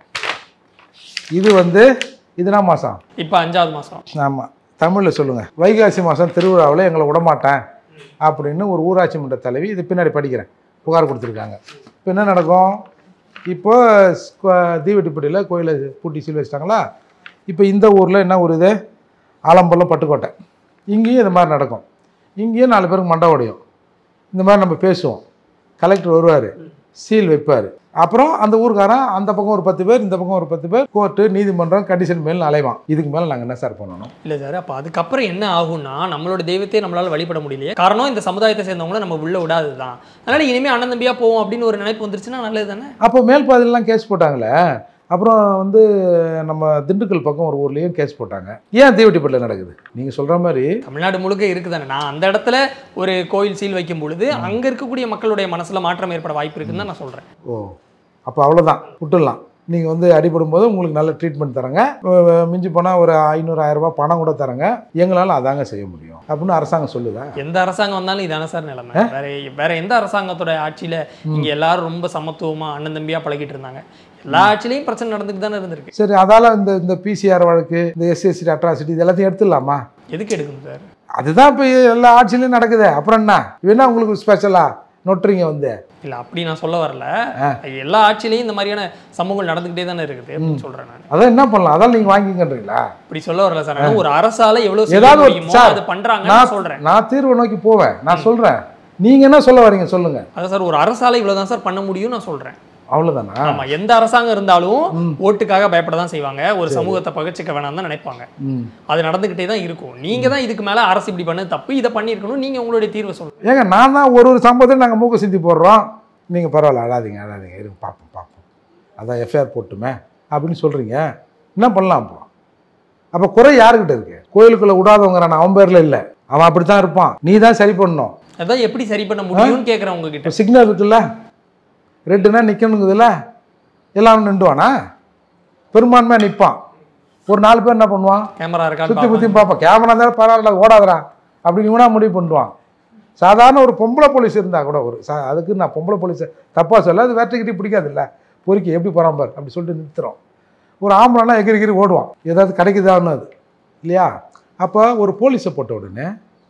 இது வந்து இதுனா மாதம் இப்ப அஞ்சாவது மாசம் ஆமாம் தமிழில் சொல்லுங்கள் வைகாசி மாதம் திருவிழாவில் எங்களை விடமாட்டேன் அப்படின்னு ஒரு ஊராட்சி மன்ற தலைவி இது பின்னாடி படிக்கிறேன் புகார் கொடுத்துருக்காங்க இப்போ என்ன நடக்கும் இப்போ ஸ்கொ- தீவெட்டிப்பட்டியில் கோயிலை பூட்டி சீல் வச்சிட்டாங்களா இப்போ இந்த ஊரில் என்ன ஒரு இது ஆலம்பலம் பட்டுக்கோட்டை இங்கேயும் இது மாதிரி நடக்கும் இங்கேயும் நாலு பேருக்கு மண்டை உடையும் இந்த மாதிரி நம்ம பேசுவோம் கலெக்டர் வருவார் சீல் வைப்பார் அப்புறம் அந்த ஊர்க்காரன் அந்த பக்கம் ஒரு பத்து பேர் இந்த பக்கம் ஒரு பத்து பேர் கோர்ட்டு நீதிமன்றம் கண்டிஷன் மேல் அலைவான் இதுக்கு மேலே நாங்கள் என்ன சார் பண்ணணும் இல்ல சார் அப்ப அதுக்கப்புறம் என்ன ஆகும்னா நம்மளோட தெய்வத்தையே நம்மளால வழிபட முடியலையே காரணம் இந்த சமுதாயத்தை சேர்ந்தவங்கள நம்ம உள்ள விடாதுதான் அதனால இனிமே அண்ணன் தம்பியா போவோம் அப்படின்னு ஒரு நினைப்பு வந்துருச்சுன்னா நல்லது தானே அப்போ மேல் பாதியிலலாம் கேஸ் போட்டாங்களே அப்புறம் வந்து நம்ம திண்டுக்கல் பக்கம் ஒரு ஊர்லேயும் கேஸ் போட்டாங்க ஏன் தீவெட்டிப்பட்டில் நடக்குது நீங்கள் சொல்கிற மாதிரி தமிழ்நாடு முழுக்க இருக்குதானே நான் அந்த இடத்துல ஒரு கோயில் சீல் வைக்கும் பொழுது அங்க இருக்கக்கூடிய மக்களுடைய மனசுல மாற்றம் ஏற்பட வாய்ப்பு இருக்குன்னு தான் நான் சொல்றேன் ஓ அப்போ அவ்வளோதான் விட்டுடலாம் நீங்கள் வந்து அடிபடும் போது உங்களுக்கு நல்ல ட்ரீட்மெண்ட் தரங்க அஹ் அஹ் மிஞ்சி போனால் ஒரு ஐநூறு ஆயிரம் ரூபாய் பணம் கூட தரங்க எங்களால் அதாங்க செய்ய முடியும் அப்படின்னு அரசாங்கம் சொல்லுதா எந்த அரசாங்கம் வந்தாலும் இதானே சார் நிலைமை வேற வேற எந்த அரசாங்கத்தோட ஆட்சியில இங்க எல்லாரும் ரொம்ப சமத்துவமா அண்ணன் தம்பியா பழகிட்டு இருந்தாங்க எல்லா ஆட்சியிலையும் பிரச்சனை நடந்துட்டு தானே இருந்திருக்கு சரி அதால் இந்த இந்த பிசிஆர் வழக்கு இந்த எஸ்சிஎஸ்சி அட்ராசிட்டி இது எல்லாத்தையும் எடுத்துடலாமா எதுக்கு எடுக்கணும் சார் அதுதான் இப்போ எல்லா ஆட்சியிலையும் நடக்குது அப்புறம் என்ன வேணா உங்களுக்கு ஸ்பெஷலா நொட்டுறீங்க வந்து இல்ல அப்படி நான் சொல்ல வரல எல்லா ஆட்சியிலையும் இந்த மாதிரியான சம்பவங்கள் நடந்துகிட்டே தானே இருக்குது அப்படின்னு சொல்றேன் நான் அதான் என்ன பண்ணலாம் அதான் நீங்கள் வாங்கிங்கன்றீங்களா இப்படி சொல்ல வரல சார் ஆனா ஒரு அரசால எவ்வளவு செய்ய ஏதாவது ஒரு- முடியுமோ சார், அது பண்றாங்கன்னு நான் நான் சொல்றேன் நான் தீர்வை நோக்கி போவேன் நான் சொல்கிறேன் நீங்கள் என்ன சொல்ல வரீங்க சொல்லுங்கள் அதான் சார் ஒரு அரசால இவ்வளவுதான் சார் பண்ண முடியும் நான் சொல்றேன் அவ்வளோதானா ஆமா எந்த அரசாங்கம் இருந்தாலும் ஓட்டுக்காக பயப்பட தான் செய்வாங்க ஒரு சமூகத்தை பகச்சிக்க வேணாம் தான் நினைப்பாங்க ம் அது நடந்துகிட்டே தான் இருக்கும் நீங்க தான் இதுக்கு மேல அரசு இப்படி பண்ணது தப்பு இதை பண்ணியிருக்கணும் நீங்க உங்களுடைய தீர்வை சொல்லுங்க ஏங்க நான் தான் ஒரு ஒரு சம்பவத்தையும் நாங்கள் மூக்க சிந்தி போடுறோம் நீங்கள் பரவாயில்ல அழாதீங்க அழாதீங்க இருங்க பார்ப்போம் பார்ப்போம் அதான் எஃப்ஐஆர் போட்டுமே அப்படின்னு சொல்கிறீங்க என்ன பண்ணலாம் அப்போ அப்போ குறை யாருக்கிட்ட இருக்கு கோயிலுக்குள்ளே விடாதவங்க நான் அவன் பேரில் இல்லை அவன் அப்படி தான் இருப்பான் நீ தான் சரி பண்ணணும் அதான் எப்படி சரி பண்ண முடியும்னு கேக்குறேன் உங்ககிட்ட இப்போ சிக்னல் இருக்குல்ல ரெட்டுனா நிற்கணுங்குதுல்ல எல்லாம் நின்றுவானா பெரும்பான்மையாக நிற்பான் ஒரு நாலு பேர் என்ன பண்ணுவான் கேமரா சுற்றி இருக்கான்னு முற்றி பார்ப்போம் கேமரா இருந்தாலும் பரவாயில்ல ஓடாதடா அப்படின்னு இவனா முடிவு பண்ணுவான் சாதாரண ஒரு பொம்பளை போலீஸ் இருந்தால் கூட ஒரு சா அதுக்கு நான் பொம்பளை போலீஸை தப்பாக சொல்ல அது வேட்டைக்கிட்டி பிடிக்காதுல்ல பொறுக்கி எப்படி போகிறான் பார் அப்படி சொல்லிட்டு நிறுத்துறோம் ஒரு ஆம்பளைனா எகிரி எகிரி ஓடுவான் ஏதாவது கிடைக்குதான்னு அது இல்லையா அப்போ ஒரு போலீஸை போட்ட உடனே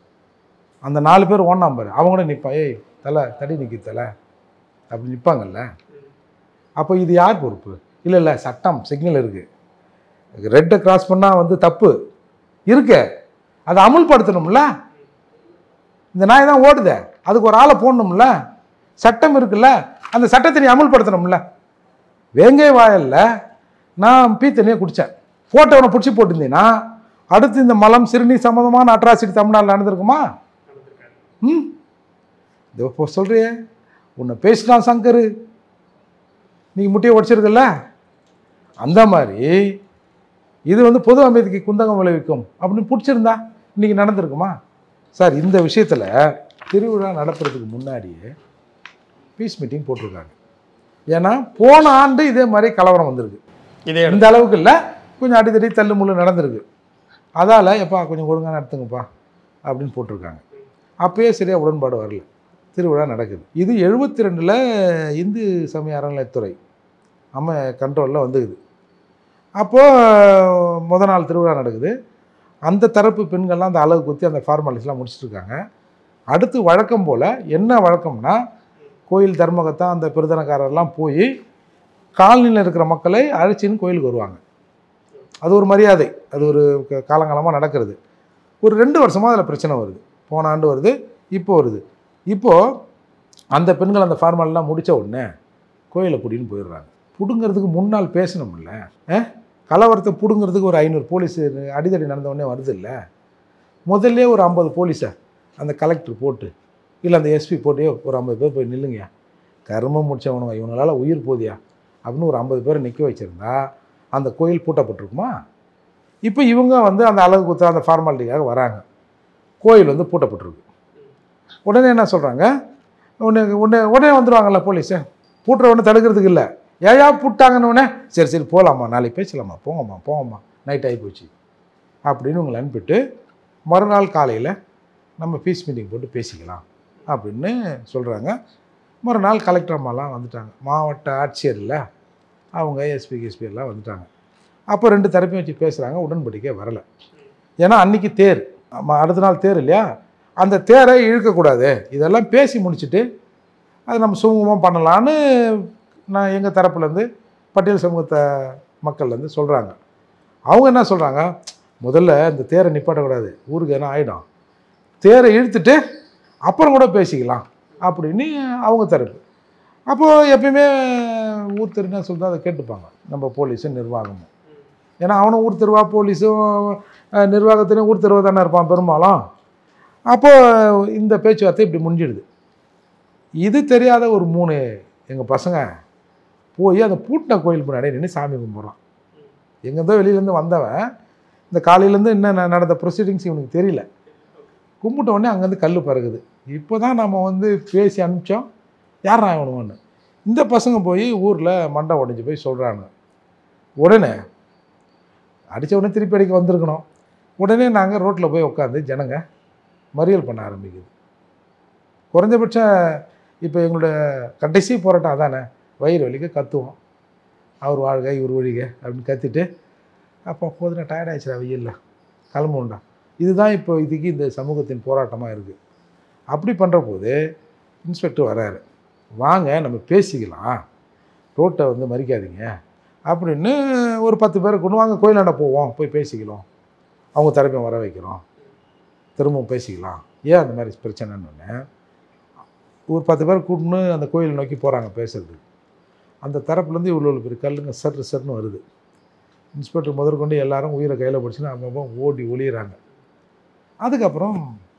அந்த நாலு பேர் ஓடினான் பாரு அவங்க கூட நிற்பான் ஏய் தலை தடி நிற்கி தலை அப்படி நிற்பாங்கல்ல அப்போ இது யார் பொறுப்பு இல்லை இல்லை சட்டம் சிக்னல் இருக்குது ரெட்டை கிராஸ் பண்ணால் வந்து தப்பு இருக்கு அதை அமுல்படுத்தணும்ல இந்த நாய் தான் ஓடுதே அதுக்கு ஒரு ஆளை போடணும்ல சட்டம் இருக்குல்ல அந்த சட்டத்தை நீ அமுல்படுத்தணும்ல வேங்கை வாயல்ல நான் பீ தண்ணியை குடித்தேன் ஃபோட்டோவை பிடிச்சி போட்டிருந்தீங்கன்னா அடுத்து இந்த மலம் சிறுநீர் சம்மந்தமான அட்ராசிட்டி தமிழ்நாட்டில் நடந்திருக்குமா ம் இதோ இப்போ சொல்கிறியே உன்னை பேசினான் சங்கரு நீ முட்டையை உடச்சிருக்கல அந்த மாதிரி இது வந்து பொது அமைதிக்கு குந்தகம் விளைவிக்கும் அப்படின்னு பிடிச்சிருந்தா இன்னைக்கு நடந்திருக்குமா சார் இந்த விஷயத்தில் திருவிழா நடத்துறதுக்கு முன்னாடியே பீஸ் மீட்டிங் போட்டிருக்காங்க ஏன்னா போன ஆண்டு இதே மாதிரி கலவரம் வந்திருக்கு இதே இந்த அளவுக்கு இல்லை கொஞ்சம் அடித்தடி தள்ளு முள்ளு நடந்திருக்கு அதால் எப்பா கொஞ்சம் ஒழுங்காக நடத்துங்கப்பா அப்படின்னு போட்டிருக்காங்க அப்பயே சரியாக உடன்பாடு வரல திருவிழா நடக்குது இது எழுபத்தி ரெண்டில் இந்து சமய அறநிலையத்துறை நம்ம கண்ட்ரோலில் வந்துக்குது அப்போது முத நாள் திருவிழா நடக்குது அந்த தரப்பு பெண்கள்லாம் அந்த அளவு குத்தி அந்த ஃபார்மாலிட்டிஸ்லாம் முடிச்சிட்டு இருக்காங்க அடுத்து வழக்கம் போல் என்ன வழக்கம்னா கோயில் தர்மகத்தான் அந்த பெருதனக்காரர்லாம் போய் காலனியில் இருக்கிற மக்களை அழைச்சின்னு கோயிலுக்கு வருவாங்க அது ஒரு மரியாதை அது ஒரு க- காலங்காலமாக நடக்கிறது ஒரு ரெண்டு வருஷமாக அதில் பிரச்சனை வருது போன ஆண்டு வருது இப்போ வருது இப்போது அந்த பெண்கள் அந்த ஃபார்மாலிட்டிலாம் முடித்த உடனே கோயிலை பிடின்னு போயிடுறாங்க பிடுங்கிறதுக்கு முன்னால் பேசணும்ல ஆ? கலவரத்தை பிடுங்கிறதுக்கு ஒரு ஐநூறு போலீஸ் அடிதடி நடந்த உடனே வருது இல்லை முதல்ல ஒரு ஐம்பது போலீஸை அந்த கலெக்டர் போட்டு இல்லை அந்த எஸ்பி போட்டு "ஏய், ஒரு ஐம்பது பேர் போய் நில்லுங்கயா கர்மம் முடிச்சவனுங்க இவங்களால உயிர் போதியா அப்படின்னு ஒரு ஐம்பது பேரை நிற்க வச்சுருந்தா அந்த கோயில் பூட்டப்பட்டிருக்குமா இப்போ இவங்க வந்து அந்த அழகு குத்த அந்த ஃபார்மாலிட்டிக்காக வராங்க கோயில் வந்து பூட்டப்பட்டிருக்கு உடனே என்ன சொல்கிறாங்க உடனே உடனே உடனே வந்துடுவாங்கல்ல போலீஸு பூட்டுற உடனே தடுக்கிறதுக்கு இல்லை ஏயா பூட்டாங்கன்னு உடனே சரி சரி போகலாமா நாளைக்கு பேசலாமா போங்கம்மா போங்கம்மா நைட் ஆகி போச்சு அப்படின்னு உங்களை அனுப்பிட்டு மறுநாள் காலையில் நம்ம பீஸ் மீட்டிங் போட்டு பேசிக்கலாம் அப்படின்னு சொல்கிறாங்க மறுநாள் கலெக்டர் அம்மாலாம் வந்துட்டாங்க மாவட்ட ஆட்சியர் இல்லை அவங்க எஸ்பி கிஸ்பி எல்லாம் வந்துட்டாங்க அப்போ ரெண்டு தரப்பையும் வச்சு பேசுகிறாங்க உடன்படிக்கை வரலை ஏன்னா அன்னைக்கு தேர் ஆமா, அடுத்த நாள் தேர் இல்லையா அந்த தேரை இழுக்கக்கூடாது இதெல்லாம் பேசி முடிச்சுட்டு அது நம்ம சுமூகமாக பண்ணலான்னு நான் எங்கள் தரப்புலேருந்து பட்டியல் சமூகத்தை மக்கள்லேருந்து சொல்கிறாங்க அவங்க என்ன சொல்கிறாங்க முதல்ல இந்த தேரை நிப்பாட்டக்கூடாது ஊருக்கு என்ன ஆகிடும் தேரை இழுத்துட்டு அப்புறம் கூட பேசிக்கலாம் அப்படின்னு அவங்க தரப்பு அப்போது எப்பயுமே ஊர் தெரு என்ன சொல்றதோ அதை கேட்டுப்பாங்க நம்ம போலீஸும் நிர்வாகமும் ஏன்னா அவனும் ஊர் தெருவா போலீஸும் அஹ், நிர்வாகத்திலையும் ஊர் தெருவா தானே இருப்பான் பெரும்பாலும் அப்போது இந்த பேச்சுவார்த்தை இப்படி முடிஞ்சிடுது இது தெரியாத ஒரு மூணு எங்கள் பசங்க போய் அந்த பூட்டின கோயில் முன்னாடி நின்று சாமி கும்பிட்றான் எங்கேருந்தோ வெளியிலேருந்து வந்தவன் இந்த காலையிலேருந்து என்ன ந- நடந்த ப்ரொசீடிங்ஸ் இவனுக்கு தெரியல கும்பிட்ட உடனே அங்கேருந்து கல் பறகுது இப்போ தான் நம்ம வந்து பேசி அனுப்பிச்சோம் யார் ஆகணும்னு இந்த பசங்க போய் ஊரில் மண்டை உடைஞ்சு போய் சொல்கிறாங்க உடனே அடித்த உடனே திருப்பி அடிக்க வந்திருக்கணும் உடனே நாங்கள் ரோட்டில் போய் உட்காந்து ஜனங்க மறியல் பண்ண ஆரம்பிக்குது குறைஞ்சபட்சம் இப்போ எங்களோட கடைசி போராட்டம் அதானே வயிறு வலிக்க கத்துவோம் அவர் வாழ்க இவர் ஒழிக அப்படின்னு கத்திட்டு அப்போ போதும் டயர்ட் ஆயிடுச்சுடா வெயில்ல கிளம்புண்டா இதுதான் இப்போ இதுக்கு இந்த சமூகத்தின் போராட்டமாக இருக்குது அப்படி பண்ணுற போது இன்ஸ்பெக்டர் வராரு வாங்க நம்ம பேசிக்கலாம் ரோட்டை வந்து மறிக்காதீங்க அப்படின்னு ஒரு பத்து பேரை கொண்டு வாங்க கோயிலாண்ட போவோம் போய் பேசிக்கலாம் அவங்க தரப்பையும் வர வைக்கிறோம் திரும்பவும் பேசிக்கலாம் ஏன் அந்த மாதிரி பிரச்சனைன்னு ஒரு பத்து பேர் கூட்டின்னு அந்த கோயிலை நோக்கி போகிறாங்க பேசுறதுக்கு அந்த தரப்புலேருந்து இவ்வளோ பெரிய கல்லுங்க சர்ரு சர்னு வருது இன்ஸ்பெக்டர் முதற்கொண்டு எல்லாரும் உயிரை கையில் பிடிச்சின்னு அவங்க ஓடி ஒளியிறாங்க அதுக்கப்புறம்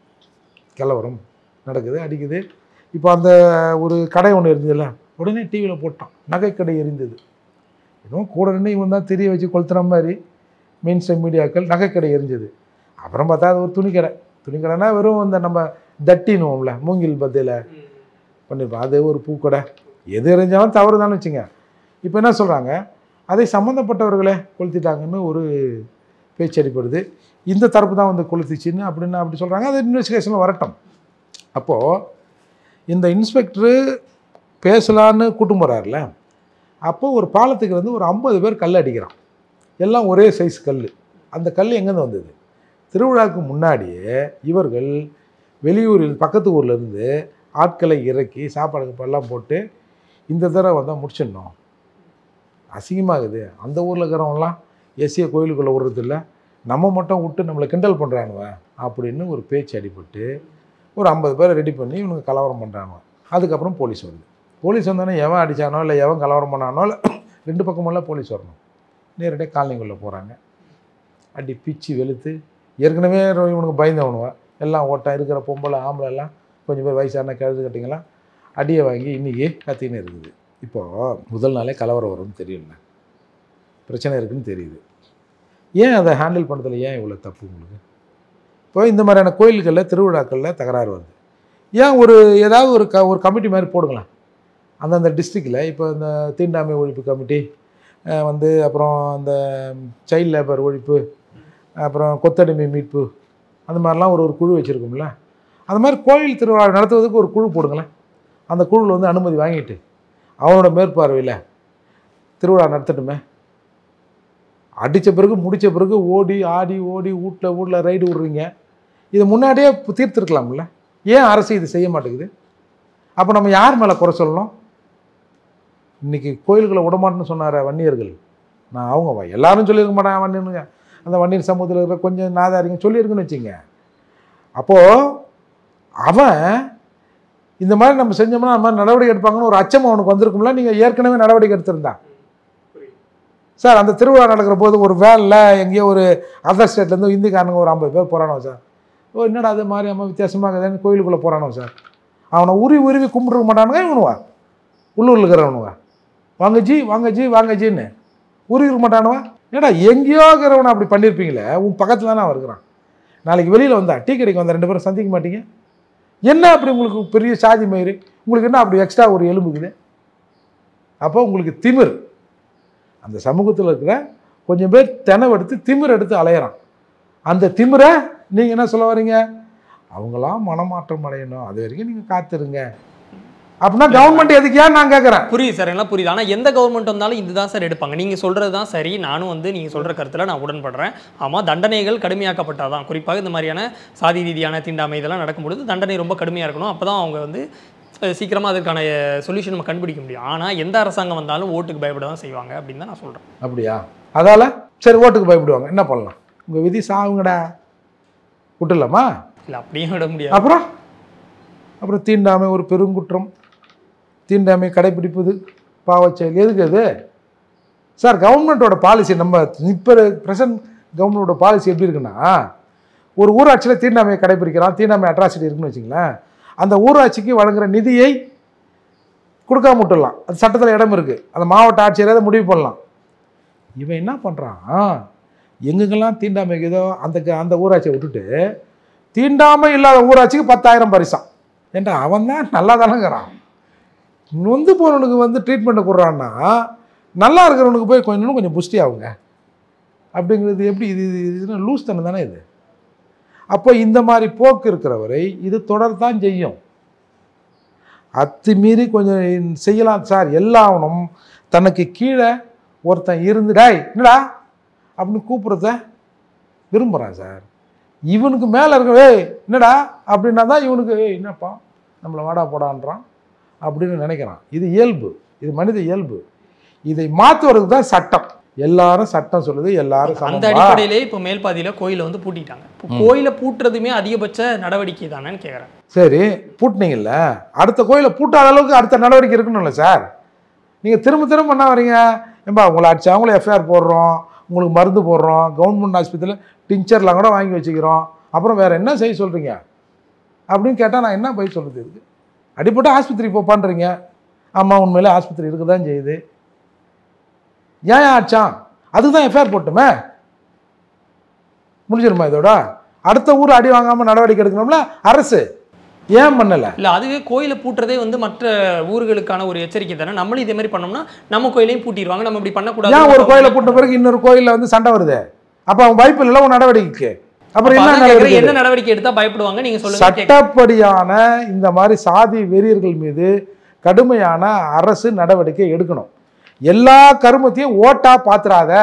கலவரம் நடக்குது அடிக்குது இப்போ அந்த ஒரு கடை ஒன்று இருந்ததுல்ல உடனே டிவியில் போட்டான் நகைக்கடை எரிந்தது இன்னும் கூட நின்று இவன் தான் தெரிய வச்சு கொளுத்துற மாதிரி மெயின் ஸ்ட்ரீம் மீடியாக்கள் நகைக்கடை எரிஞ்சது அப்புறம் பார்த்தா அது ஒரு துணிக்கடை துணிக்கடைனா வெறும் இந்த நம்ம தட்டினுவோம்ல மூங்கில் பத்தியில் பண்ணியிருப்போம் அது ஒரு பூக்கடை எது எரிஞ்சாலும் தவறு தானே வச்சுங்க இப்போ என்ன சொல்கிறாங்க அதை சம்மந்தப்பட்டவர்களே கொளுத்திட்டாங்கன்னு ஒரு பேச்சு அடிப்படுது இந்த தரப்பு தான் வந்து கொளுத்திச்சின்னு அப்படின்னு அப்படி சொல்கிறாங்க அது இன்வெஸ்டிகேஷனில் வரட்டும் அப்போது இந்த இன்ஸ்பெக்டரு பேசலான்னு கூட்டும் போகிறாருல அப்போ ஒரு பாலத்துக்கு வந்து ஒரு ஐம்பது பேர் கல் அடிக்கிறான் எல்லாம் ஒரே சைஸ் கல் அந்த கல் எங்கேருந்து வந்தது திருவிழாவுக்கு முன்னாடியே இவர்கள் வெளியூரில் பக்கத்து ஊர்ல இருந்து ஆட்களை இறக்கி சாப்பாடு எல்லாம் போட்டு இந்த தடவை வந்தால் முடிச்சிடணும் அசிங்கமாகுது அந்த ஊரில் இருக்கிறவங்களாம் எஸ்சிய கோயிலுக்குள்ளே விடுறதில்ல நம்ம மட்டும் விட்டு நம்மளை கிண்டல் பண்ணுறானுவ அப்படின்னு ஒரு பேச்சு அடிபட்டு ஒரு ஐம்பது பேரை ரெடி பண்ணி இவனுக்கு கலவரம் பண்ணுறானுவ அதுக்கப்புறம் போலீஸ் வருது போலீஸ் வந்தோடனே எவன் அடித்தானோ இல்லை எவன் கலவரம் பண்ணானோ இல்லை ரெண்டு பக்கமெல்லாம் போலீஸ் வரணும் நேரடியாக காலனிக்குள்ளே போகிறாங்க அடி பிச்சு வெளுத்து ஏற்கனவே இவனுக்கு பயந்தவனுவ எல்லாம் ஓட்டம் இருக்கிற பொம்பளை ஆம்பளை எல்லாம் கொஞ்சம் பேர் வயசான கழுது கட்டிங்கெல்லாம் அடியை வாங்கி இன்றைக்கி கத்தின்னு இருக்குது இப்போது முதல் நாளே கலவரம் வரும்னு தெரியல பிரச்சனை இருக்குன்னு தெரியுது ஏன் அதை ஹேண்டில் பண்ணுறதுல ஏன் இவ்வளோ தப்பு உங்களுக்கு இப்போ இந்த மாதிரியான கோயில்களில் திருவிழாக்களில் தகராறு வருது ஏன் ஒரு ஏதாவது ஒரு க ஒரு கமிட்டி மாதிரி போடுங்களேன் அந்தந்த டிஸ்ட்ரிக்டில் இப்போ இந்த தீண்டாமை ஒழிப்பு கமிட்டி அஹ் வந்து அப்புறம் அந்த சைல்ட் லேபர் ஒழிப்பு அப்புறம் கொத்தடிமை மீட்பு அந்த மாதிரிலாம் ஒரு ஒரு குழு வச்சுருக்கோம்ல அந்த மாதிரி கோயில் திருவிழா நடத்துவதற்கு ஒரு குழு போடுங்களேன் அந்த குழுவில் வந்து அனுமதி வாங்கிட்டு அவனோட மேற்பார்வையில் திருவிழா நடத்தட்டுமே அடித்த பிறகு முடித்த பிறகு ஓடி ஆடி ஓடி வீட்டில் வீட்டில் ரைடு விட்றீங்க இதை முன்னாடியே தீர்த்துருக்கலாம்ல ஏன் அரசு இது செய்ய மாட்டேங்குது அப்போ நம்ம யார் மேலே குறை சொல்லணும் இன்னைக்கு கோயில்களை விடமாட்டேன்னு சொன்னார வன்னியர்கள் நான் அவங்க வ- எல்லாரும் சொல்லியிருக்க மாட்டாங்க வன்னியனுங்க அந்த வன்னியர் சமூகத்தில் இருக்கிற கொஞ்சம் நாதாரிங்க சொல்லியிருக்குன்னு வச்சுங்க அப்போது அவன் இந்த மாதிரி நம்ம செஞ்சோம்னா அந்த மாதிரி நடவடிக்கை எடுப்பாங்கன்னு ஒரு அச்சம் அவனுக்கு வந்திருக்கும்ல நீங்கள் ஏற்கனவே நடவடிக்கை எடுத்திருந்தான் சார் அந்த திருவிழா நடக்கிற போது ஒரு வேனில் எங்கேயோ ஒரு அதர் ஸ்டேட்லேருந்து இந்திக்காரனுங்க ஒரு ஐம்பது பேர் போகிறானோ சார் ஓ என்னடா அது மாதிரி அம்மா வித்தியாசமாக இருக்குதுன்னு கோயிலுக்குள்ளே போகிறானோ சார் அவனை உருவி உருவி கும்பிட்டுருக்க மாட்டானுங்க இவனுவா உள்ளூரில் இருக்கிறவனுவா வாங்க ஜி வாங்க ஜி வாங்க ஜின்னு உருவிக்க மாட்டானுவா ஏடா எங்கேயோ இருக்கிறவனை அப்படி பண்ணியிருப்பீங்களே உன் பக்கத்தில் தானே அவன் இருக்கிறான் நாளைக்கு வெளியில் வந்தா டீ கடைக்கு வந்தா ரெண்டு பேரும் சந்திக்க மாட்டீங்க என்ன அப்படி உங்களுக்கு பெரிய சாதி மயிறு உங்களுக்கு என்ன அப்படி எக்ஸ்ட்ரா ஒரு எலும்புக்குது அப்போ உங்களுக்கு திமிர் அந்த சமூகத்தில் இருக்கிற கொஞ்சம் பேர் தினவெடுத்து திமிர் எடுத்து அலையிறான் அந்த திமிரை நீங்கள் என்ன சொல்ல வரீங்க அவங்களாம் மனமாற்றம் அடையணும் அது வரைக்கும் நீங்கள் காத்திருங்க அப்படின்னா கவர்மெண்ட் எதுக்கியா நான் கேட்குறேன் புரியுது சார் எல்லாம் புரியுது ஆனால் எந்த கவர்மெண்ட் வந்தாலும் இதுதான் சார் எடுப்பாங்க நீங்கள் சொல்கிறது தான் சரி நானும் வந்து நீங்கள் சொல்கிற கருத்தில் நான் உடன்படுறேன் ஆமாம் தண்டனைகள் கடுமையாக்கப்பட்டாதான் குறிப்பாக இந்த மாதிரியான சாதி ரீதியான தீண்டாமை இதெல்லாம் நடக்கும்பொழுது தண்டனை ரொம்ப கடுமையாக இருக்கணும் அப்போ தான் அவங்க வந்து சீக்கிரமாக அதுக்கான சொல்யூஷன் நம்ம கண்டுபிடிக்க முடியும் ஆனால் எந்த அரசாங்கம் வந்தாலும் ஓட்டுக்கு பயப்பட தான் செய்வாங்க அப்படின்னு தான் நான் சொல்கிறேன் அப்படியா அதால் சரி ஓட்டுக்கு பயப்படுவாங்க என்ன பண்ணலாம் உங்கள் விதி சாவுங்கடா விட்டுலாமா இல்லை அப்படியும் விட முடியாது அப்புறம் அப்புறம் தீண்டாமை ஒரு பெருங்குற்றம் தீண்டாமை கடைபிடிப்பது பாவச்செயல் எதுக்கு அது சார் கவர்மெண்ட்டோட பாலிசி நம்ம இப்போ ப்ரெசன்ட் கவர்மெண்டோட பாலிசி எப்படி இருக்குன்னா ஒரு ஊராட்சியில் தீண்டாமையை கடைபிடிக்கிறான் தீண்டாமை அட்ராசிட்டி இருக்குன்னு வச்சுங்களேன் அந்த ஊராட்சிக்கு வழங்குற நிதியை கொடுக்காம விட்டுடலாம் அது சட்டத்தில் இடம் இருக்குது அந்த மாவட்ட ஆட்சியரை அதை முடிவு பண்ணலாம் இவன் என்ன பண்ணுறான் எங்கெங்கெல்லாம் தீண்டாமை இருக்குதோ அந்த க- அந்த ஊராட்சியை விட்டுட்டு தீண்டாமை இல்லாத ஊராட்சிக்கு பத்தாயிரம் பரிசாம் ஏன்டா அவன் தான் நல்லா தானேங்கிறான் நொந்து போனவனுக்கு வந்து ட்ரீட்மெண்ட்டை கொடுறான்னா நல்லா இருக்கிறவனுக்கு போய் கொஞ்சம் இன்னும் கொஞ்சம் புஷ்டி ஆகுங்க அப்படிங்கிறது எப்படி இது இது லூஸ் தனம் தானே இது அப்போ இந்த மாதிரி போக்கு இருக்கிறவரை இது தொடரத்தான் செய்யும் அத்துமீறி கொஞ்சம் செய்யலாம் சார் எல்லாவனும் தனக்கு கீழே ஒருத்தன் இருந்து டேய் என்னடா அப்படின்னு கூப்பிட்றத விரும்புகிறான் சார் இவனுக்கு மேலே இருக்க ஏய் என்னடா அப்படின்னா தான் இவனுக்கு ஏய் என்னப்பா நம்மளை வாடா போடான்றான் அப்படின்னு நினைக்கிறான் இது இயல்பு இது மனித இயல்பு இதை மாற்றுவதற்கு தான் சட்டம் எல்லாரும் சட்டம் சொல்லுது எல்லாரும் அந்த சமமா அடிப்படையிலே இப்போ மேல்பாதியில கோயிலை வந்து பூட்டிட்டாங்க இப்போ கோயிலை பூட்டுறதுமே அதிகபட்ச நடவடிக்கை தானேன்னு கேட்குறேன் சரி பூட்டினீங்கல்ல அடுத்த கோயிலை பூட்டாத அளவுக்கு அடுத்த நடவடிக்கை இருக்கணும்ல சார் நீங்கள் திரும்ப திரும்ப என்ன வரீங்க ஏம்பா உங்களை அடிச்சு அவங்கள எஃப்ஐஆர் போடுறோம் உங்களுக்கு மருந்து போடுறோம் கவர்மெண்ட் ஆஸ்பத்திரியில் டிஞ்சர்லாம் கூட வாங்கி வச்சுக்கிறோம் அப்புறம் வேறு என்ன செய்ய சொல்கிறீங்க அப்படின்னு கேட்டால் நான் என்ன போய் சொல்கிறது இதுக்கு அடிப்பட்ட ஆஸ்பத்திரி இப்போ பண்ணுறீங்க ஆமாம் உண்மையிலே ஆஸ்பத்திரி இருக்க தான் செய்யுது ஏன் ஆச்சான் அதுதான் எஃப்ஐஆர் போட்டுமே முடிஞ்சிருமா இதோட அடுத்த ஊர் அடி வாங்காமல் நடவடிக்கை எடுக்கணும்ல அரசு ஏன் பண்ணலை இல்ல அதுவே கோயிலை பூட்டுறதே வந்து மற்ற ஊர்களுக்கான ஒரு எச்சரிக்கை தானே நம்மளும் இதே மாதிரி பண்ணோம்னா நம்ம கோயிலையும் பூட்டிடுவாங்க நம்ம இப்படி பண்ணக்கூடாது ஏன் ஒரு கோயிலை பூட்டின பிறகு இன்னொரு கோயிலில் வந்து சண்டை வருது அப்போ அவன் வாய்ப்பு இல்லை உன் நடவடிக்கைக்கு அப்புறம் அப்ப என்ன அதான் கேக்குறேன், நடவடிக்கை என்ன நடவடிக்கை எடுத்தா பயப்படுவாங்க நீங்க சொல்லுங்க கேக்குறேன். சட்டப்படியான இந்த மாதிரி சாதி வெறியர்கள் மீது கடுமையான அரசு நடவடிக்கை எடுக்கணும் எல்லா கருமத்தையும் ஓட்டா பாத்துறாத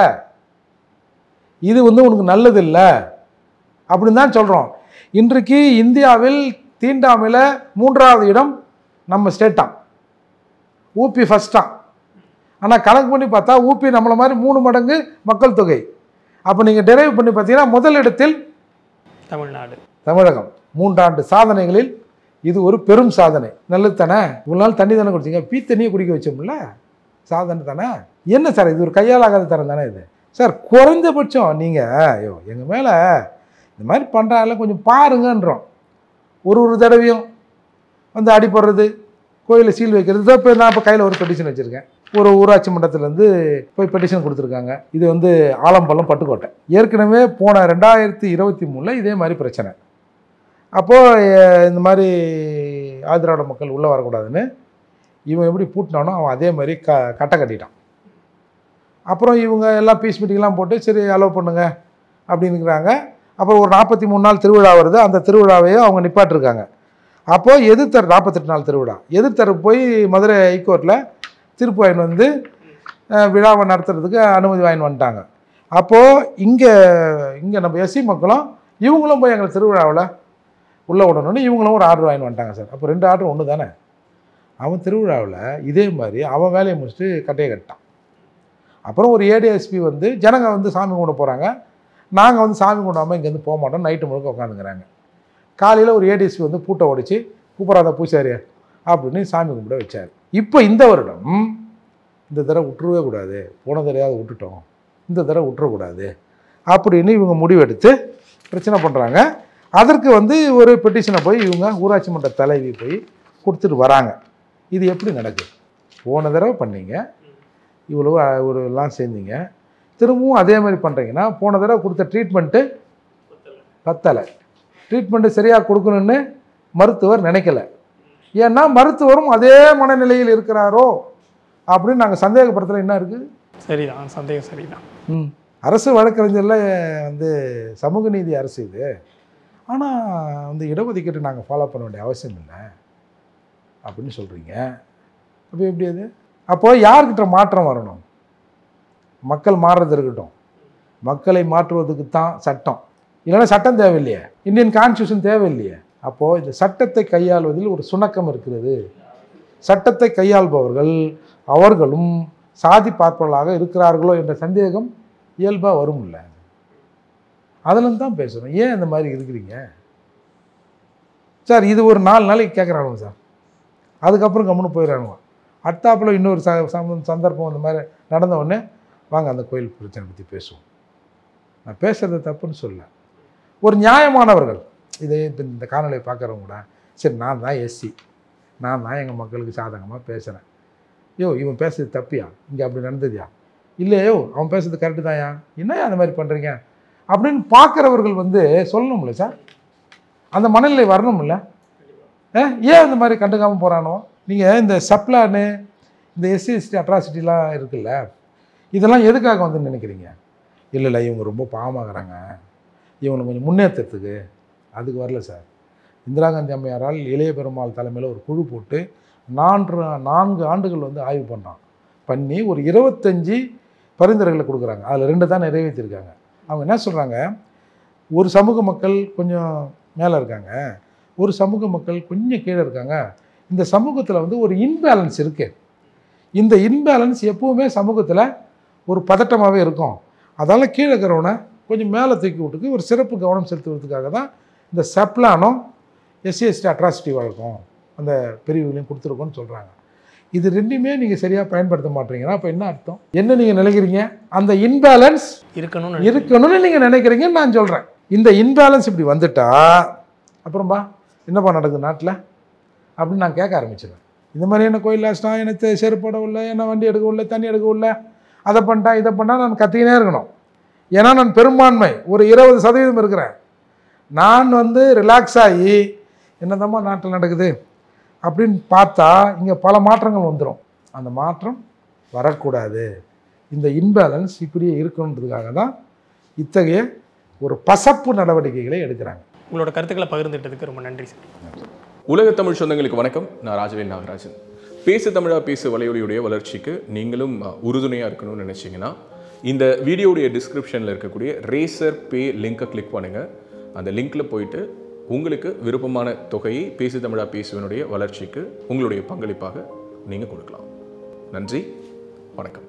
இது வந்து உனக்கு நல்லது இல்லை அப்படின்னு தான் சொல்கிறோம் இன்றைக்கு இந்தியாவில் தீண்டாமையில் மூன்றாவது இடம் நம்ம ஸ்டேட்டாம் ஊபி ஃபஸ்ட்டாம் ஆனால் கணக்கு பண்ணி பார்த்தா ஊபி நம்மளை மாதிரி மூணு மடங்கு மக்கள் தொகை அப்போ நீங்கள் டெரைவ் பண்ணி பார்த்தீங்கன்னா முதலிடத்தில் தமிழ்நாடு தமிழகம் மூன்றாண்டு சாதனைகளில் இது ஒரு பெரும் சாதனை நல்லது தானே இவ்வளோ நாள் தண்ணி தானே குடிச்சிங்க பீ தண்ணியை குடிக்க வச்சோம்ல சாதனை தானே என்ன சார் இது ஒரு கையால் ஆகாத தரம் தானே இது சார் குறைஞ்சபட்சம் நீங்கள் ஐயோ எங்கள் மேலே இந்த மாதிரி பண்ணுறாங்கல்ல கொஞ்சம் பாருங்கன்றோம் ஒரு ஒரு தடவையும் வந்து அடி போடுறது கோயிலில் சீல் வைக்கிறது இதோ இப்போ நான் இப்போ கையில் ஒரு பெட்டிஷன் வச்சுருக்கேன் ஒரு ஊராட்சி மன்றத்துலேருந்து போய் பெட்டிஷன் கொடுத்துருக்காங்க இது வந்து ஆலம்பள்ளம் பட்டுக்கோட்டை ஏற்கனவே போன ரெண்டாயிரத்தி இருபத்தி மூணில் இதே மாதிரி பிரச்சனை அப்போது இந்த மாதிரி ஆதிராவிட மக்கள் உள்ளே வரக்கூடாதுன்னு இவன் எப்படி பூட்டினானோ அவன் அதே மாதிரி க கட்டை கட்டிட்டான் அப்புறம் இவங்க எல்லாம் பீஸ் மீட்டிங்லாம் போட்டு சரி அலோவ் பண்ணுங்க அப்படின்னுக்கிறாங்க அப்புறம் ஒரு நாற்பத்தி மூணு நாள் திருவிழா வருது அந்த திருவிழாவையும் அவங்க நிப்பாட்டிருக்காங்க அப்போது எதிர்த்தர நாற்பத்தெட்டு நாள் திருவிழா எதிர்த்தர போய் மதுரை ஹைகோர்ட்டில் தீர்ப்பு வாங்கிட்டு வந்து அஹ், விழாவை நடத்துறதுக்கு அனுமதி வாங்கிட்டு வந்துட்டாங்க அப்போது இங்கே இங்கே நம்ம எஸ்சி மக்களும் இவங்களும் போய் எங்களை திருவிழாவில் உள்ளே விடணும்னு இவங்களும் ஒரு ஆர்டர் வாங்கிட்டு வந்துட்டாங்க சார் அப்போ ரெண்டு ஆர்டர் ஒன்று தானே அவன் திருவிழாவில் இதே மாதிரி அவன் வேலையை முடிச்சுட்டு கட்டையை கட்டான் அப்புறம் ஒரு ஏடிஎஸ்பி வந்து ஜனங்க வந்து சாமி கும்பிட போகிறாங்க நாங்கள் வந்து சாமி கும்பிடாமல் இங்கேருந்து போக மாட்டோம் நைட்டு முழுக்க உட்காந்துக்கிறாங்க காலையில் ஒரு ஏடிஎஸ்பி வந்து பூட்டை உடைச்சி கூப்பிடாத பூசாரியா அப்படின்னு சாமி கும்பிட வச்சார் இப்போ இந்த வருடம் இந்த தடவை விட்டுறவே கூடாது போன தடவையாவது விட்டுட்டோம் இந்த தடவை விட்டுறக்கூடாது அப்படின்னு இவங்க முடிவெடுத்து பிரச்சனை பண்ணுறாங்க அதற்கு வந்து ஒரு பெட்டிஷனை போய் இவங்க ஊராட்சி மன்ற தலைவி போய் கொடுத்துட்டு வராங்க இது எப்படி நடக்குது போன தடவை பண்ணீங்க இவ்வளவு அஹ், ஒரு எல்லாம் சேர்ந்தீங்க திரும்பவும் அதே மாதிரி பண்ணுறீங்கன்னா போன தடவை கொடுத்த ட்ரீட்மெண்ட்டு பத்தலை ட்ரீட்மெண்ட்டு சரியாக கொடுக்கணும்னு மருத்துவர் நினைக்கல ஏன்னா மருத்துவரும் அதே மனநிலையில் இருக்கிறாரோ அப்படின்னு நாங்கள் சந்தேகப்படுறதுல என்ன இருக்குது சரிதான் சந்தேகம் சரிதான் ம் அரசு வழக்கறிஞரில் வந்து சமூக நீதி அரசு இது ஆனால் வந்து இடஒதுக்கீட்டு நாங்கள் ஃபாலோ பண்ண வேண்டிய அவசியம் இல்லை அப்படின்னு சொல்கிறீங்க அப்போ எப்படி அது அப்போ யார்கிட்ட மாற்றம் வரணும் மக்கள் மாறுறது இருக்கட்டும் மக்களை மாற்றுவதுக்கு தான் சட்டம் இல்லைன்னா சட்டம் தேவையில்லையே இந்தியன் கான்ஸ்டியூஷன் தேவையில்லையே அப்போது இந்த சட்டத்தை கையாள்வதில் ஒரு சுணக்கம் இருக்கிறது சட்டத்தை கையாள்பவர்கள் அவர்களும் சாதி பார்ப்பவர்களாக இருக்கிறார்களோ என்ற சந்தேகம் இயல்பாக வரும்ல அதுலேருந்து தான் பேசுகிறோம் ஏன் இந்த மாதிரி இருக்கிறீங்க சார் இது ஒரு நாலு நாளைக்கு கேட்குறானுங்க சார் அதுக்கப்புறம் கம்முன்னு போயிடுறானுங்க அடுத்தாப்புல இன்னொரு ச சம- சந்தர்ப்பம் அந்த மாதிரி நடந்த உடனே வாங்க அந்த கோயில் பிரச்சனை பற்றி பேசுவோம் நான் பேசுறது தப்புன்னு சொல்ல ஒரு நியாயமானவர்கள் இதை இப்போ இந்த காணொலியை பார்க்குறவங்க கூட சரி நான் தான் எஸ்சி நான் தான் எங்கள் மக்களுக்கு சாதகமாக பேசுகிறேன் யோ இவன் பேசுறது தப்பியா இங்கே அப்படி நடந்ததுயா இல்லையோ அவன் பேசுறது கரெக்டு தான்யா என்னய்யா அந்த மாதிரி பண்ணுறீங்க அப்படின்னு பார்க்குறவர்கள் வந்து சொல்லணும்ல சார் அந்த மனநிலை வரணும்ல ஏ ஏன் இந்த மாதிரி கண்டுக்காமல் போகிறானோ நீங்கள் இந்த சப்ளானு இந்த எஸ்சி எஸ்டி அட்ராசிட்டிலாம் இருக்குல்ல இதெல்லாம் எதுக்காக வந்து நினைக்கிறீங்க இல்லை இல்லை இவங்க ரொம்ப பாவமாகறாங்க இவங்களை கொஞ்சம் முன்னேற்றத்துக்கு அதுக்கு வரல சார் இந்திரா காந்தி அம்மையாரால் இளைய பெருமாள் தலைமையில் ஒரு குழு போட்டு நான்கு நான்கு ஆண்டுகள் வந்து ஆய்வு பண்ணான் பண்ணி ஒரு இருபத்தஞ்சி பரிந்துரைகளை கொடுக்குறாங்க அதில் ரெண்டு தான் நிறைவேற்றிருக்காங்க அவங்க என்ன சொல்கிறாங்க ஒரு சமூக மக்கள் கொஞ்சம் மேலே இருக்காங்க ஒரு சமூக மக்கள் கொஞ்சம் கீழே இருக்காங்க இந்த சமூகத்தில் வந்து ஒரு இன்பேலன்ஸ் இருக்குது இந்த இன்பேலன்ஸ் எப்பவுமே சமூகத்தில் ஒரு பதட்டமாகவே இருக்கும் அதால் கீழே இருக்கிறவனை கொஞ்சம் மேலே தூக்கி விட்டுக்கு ஒரு சிறப்பு கவனம் செலுத்துவதற்காக தான் இந்த சப்ளானும் எஸ்சி எஸ்டி அட்ராசிட்டி வழக்கம் அந்த பிரிவுகளையும் கொடுத்துருக்கோன்னு சொல்கிறாங்க இது ரெண்டுமே நீங்கள் சரியாக பயன்படுத்த மாட்டீங்கன்னா அப்போ என்ன அர்த்தம் என்ன நீங்கள் நினைக்கிறீங்க அந்த இன்பேலன்ஸ் இருக்கணும்னு இருக்கணும்னு நீங்கள் நினைக்கிறீங்கன்னு நான் சொல்கிறேன் இந்த இன்பேலன்ஸ் இப்படி வந்துட்டா அப்புறம்பா என்னப்பா நடக்குது நாட்டில் அப்படின்னு நான் கேட்க ஆரம்பிச்சிடுவேன் இந்த மாதிரி என்ன கோயில் லாஸ்ட்டாக எனக்கு செருப்போட உள்ள என்ன வண்டி எடுக்க உள்ள தண்ணி எடுக்க உள்ள அதை பண்ணிட்டா இதை பண்ணா நான் கத்திக்கினே இருக்கணும் ஏன்னா நான் பெரும்பான்மை ஒரு இருபது சதவீதம் இருக்கிறேன் நான் வந்து ரிலாக்ஸ் ஆகி என்னதாம்மா நாட்டில் நடக்குது அப்படின்னு பார்த்தா இங்கே பல மாற்றங்கள் வந்துடும் அந்த மாற்றம் வரக்கூடாது இந்த இன்பேலன்ஸ் இப்படியே இருக்கணுன்றதுக்காக தான் இத்தகைய ஒரு பசப்பு நடவடிக்கைகளை எடுக்கிறாங்க உங்களோட கருத்துக்களை பகிர்ந்துட்டதுக்கு ரொம்ப நன்றி சார் உலக தமிழ் சொந்தங்களுக்கு வணக்கம் நான் ராஜவேல் நாகராஜன் பேசு தமிழா பேசு வலையொலியுடைய வளர்ச்சிக்கு நீங்களும் உறுதுணையாக இருக்கணும்னு நினச்சிங்கன்னா இந்த வீடியோடைய டிஸ்கிரிப்ஷனில் இருக்கக்கூடிய ரேசர் பே லிங்கை கிளிக் பண்ணுங்கள் அந்த லிங்க்ல போயிட்டு உங்களுக்கு விருப்பமான தொகையை பேசு தமிழா பேசுவனுடைய வளர்ச்சிக்கு உங்களுடைய பங்களிப்பாக நீங்கள் கொடுக்கலாம் நன்றி வணக்கம்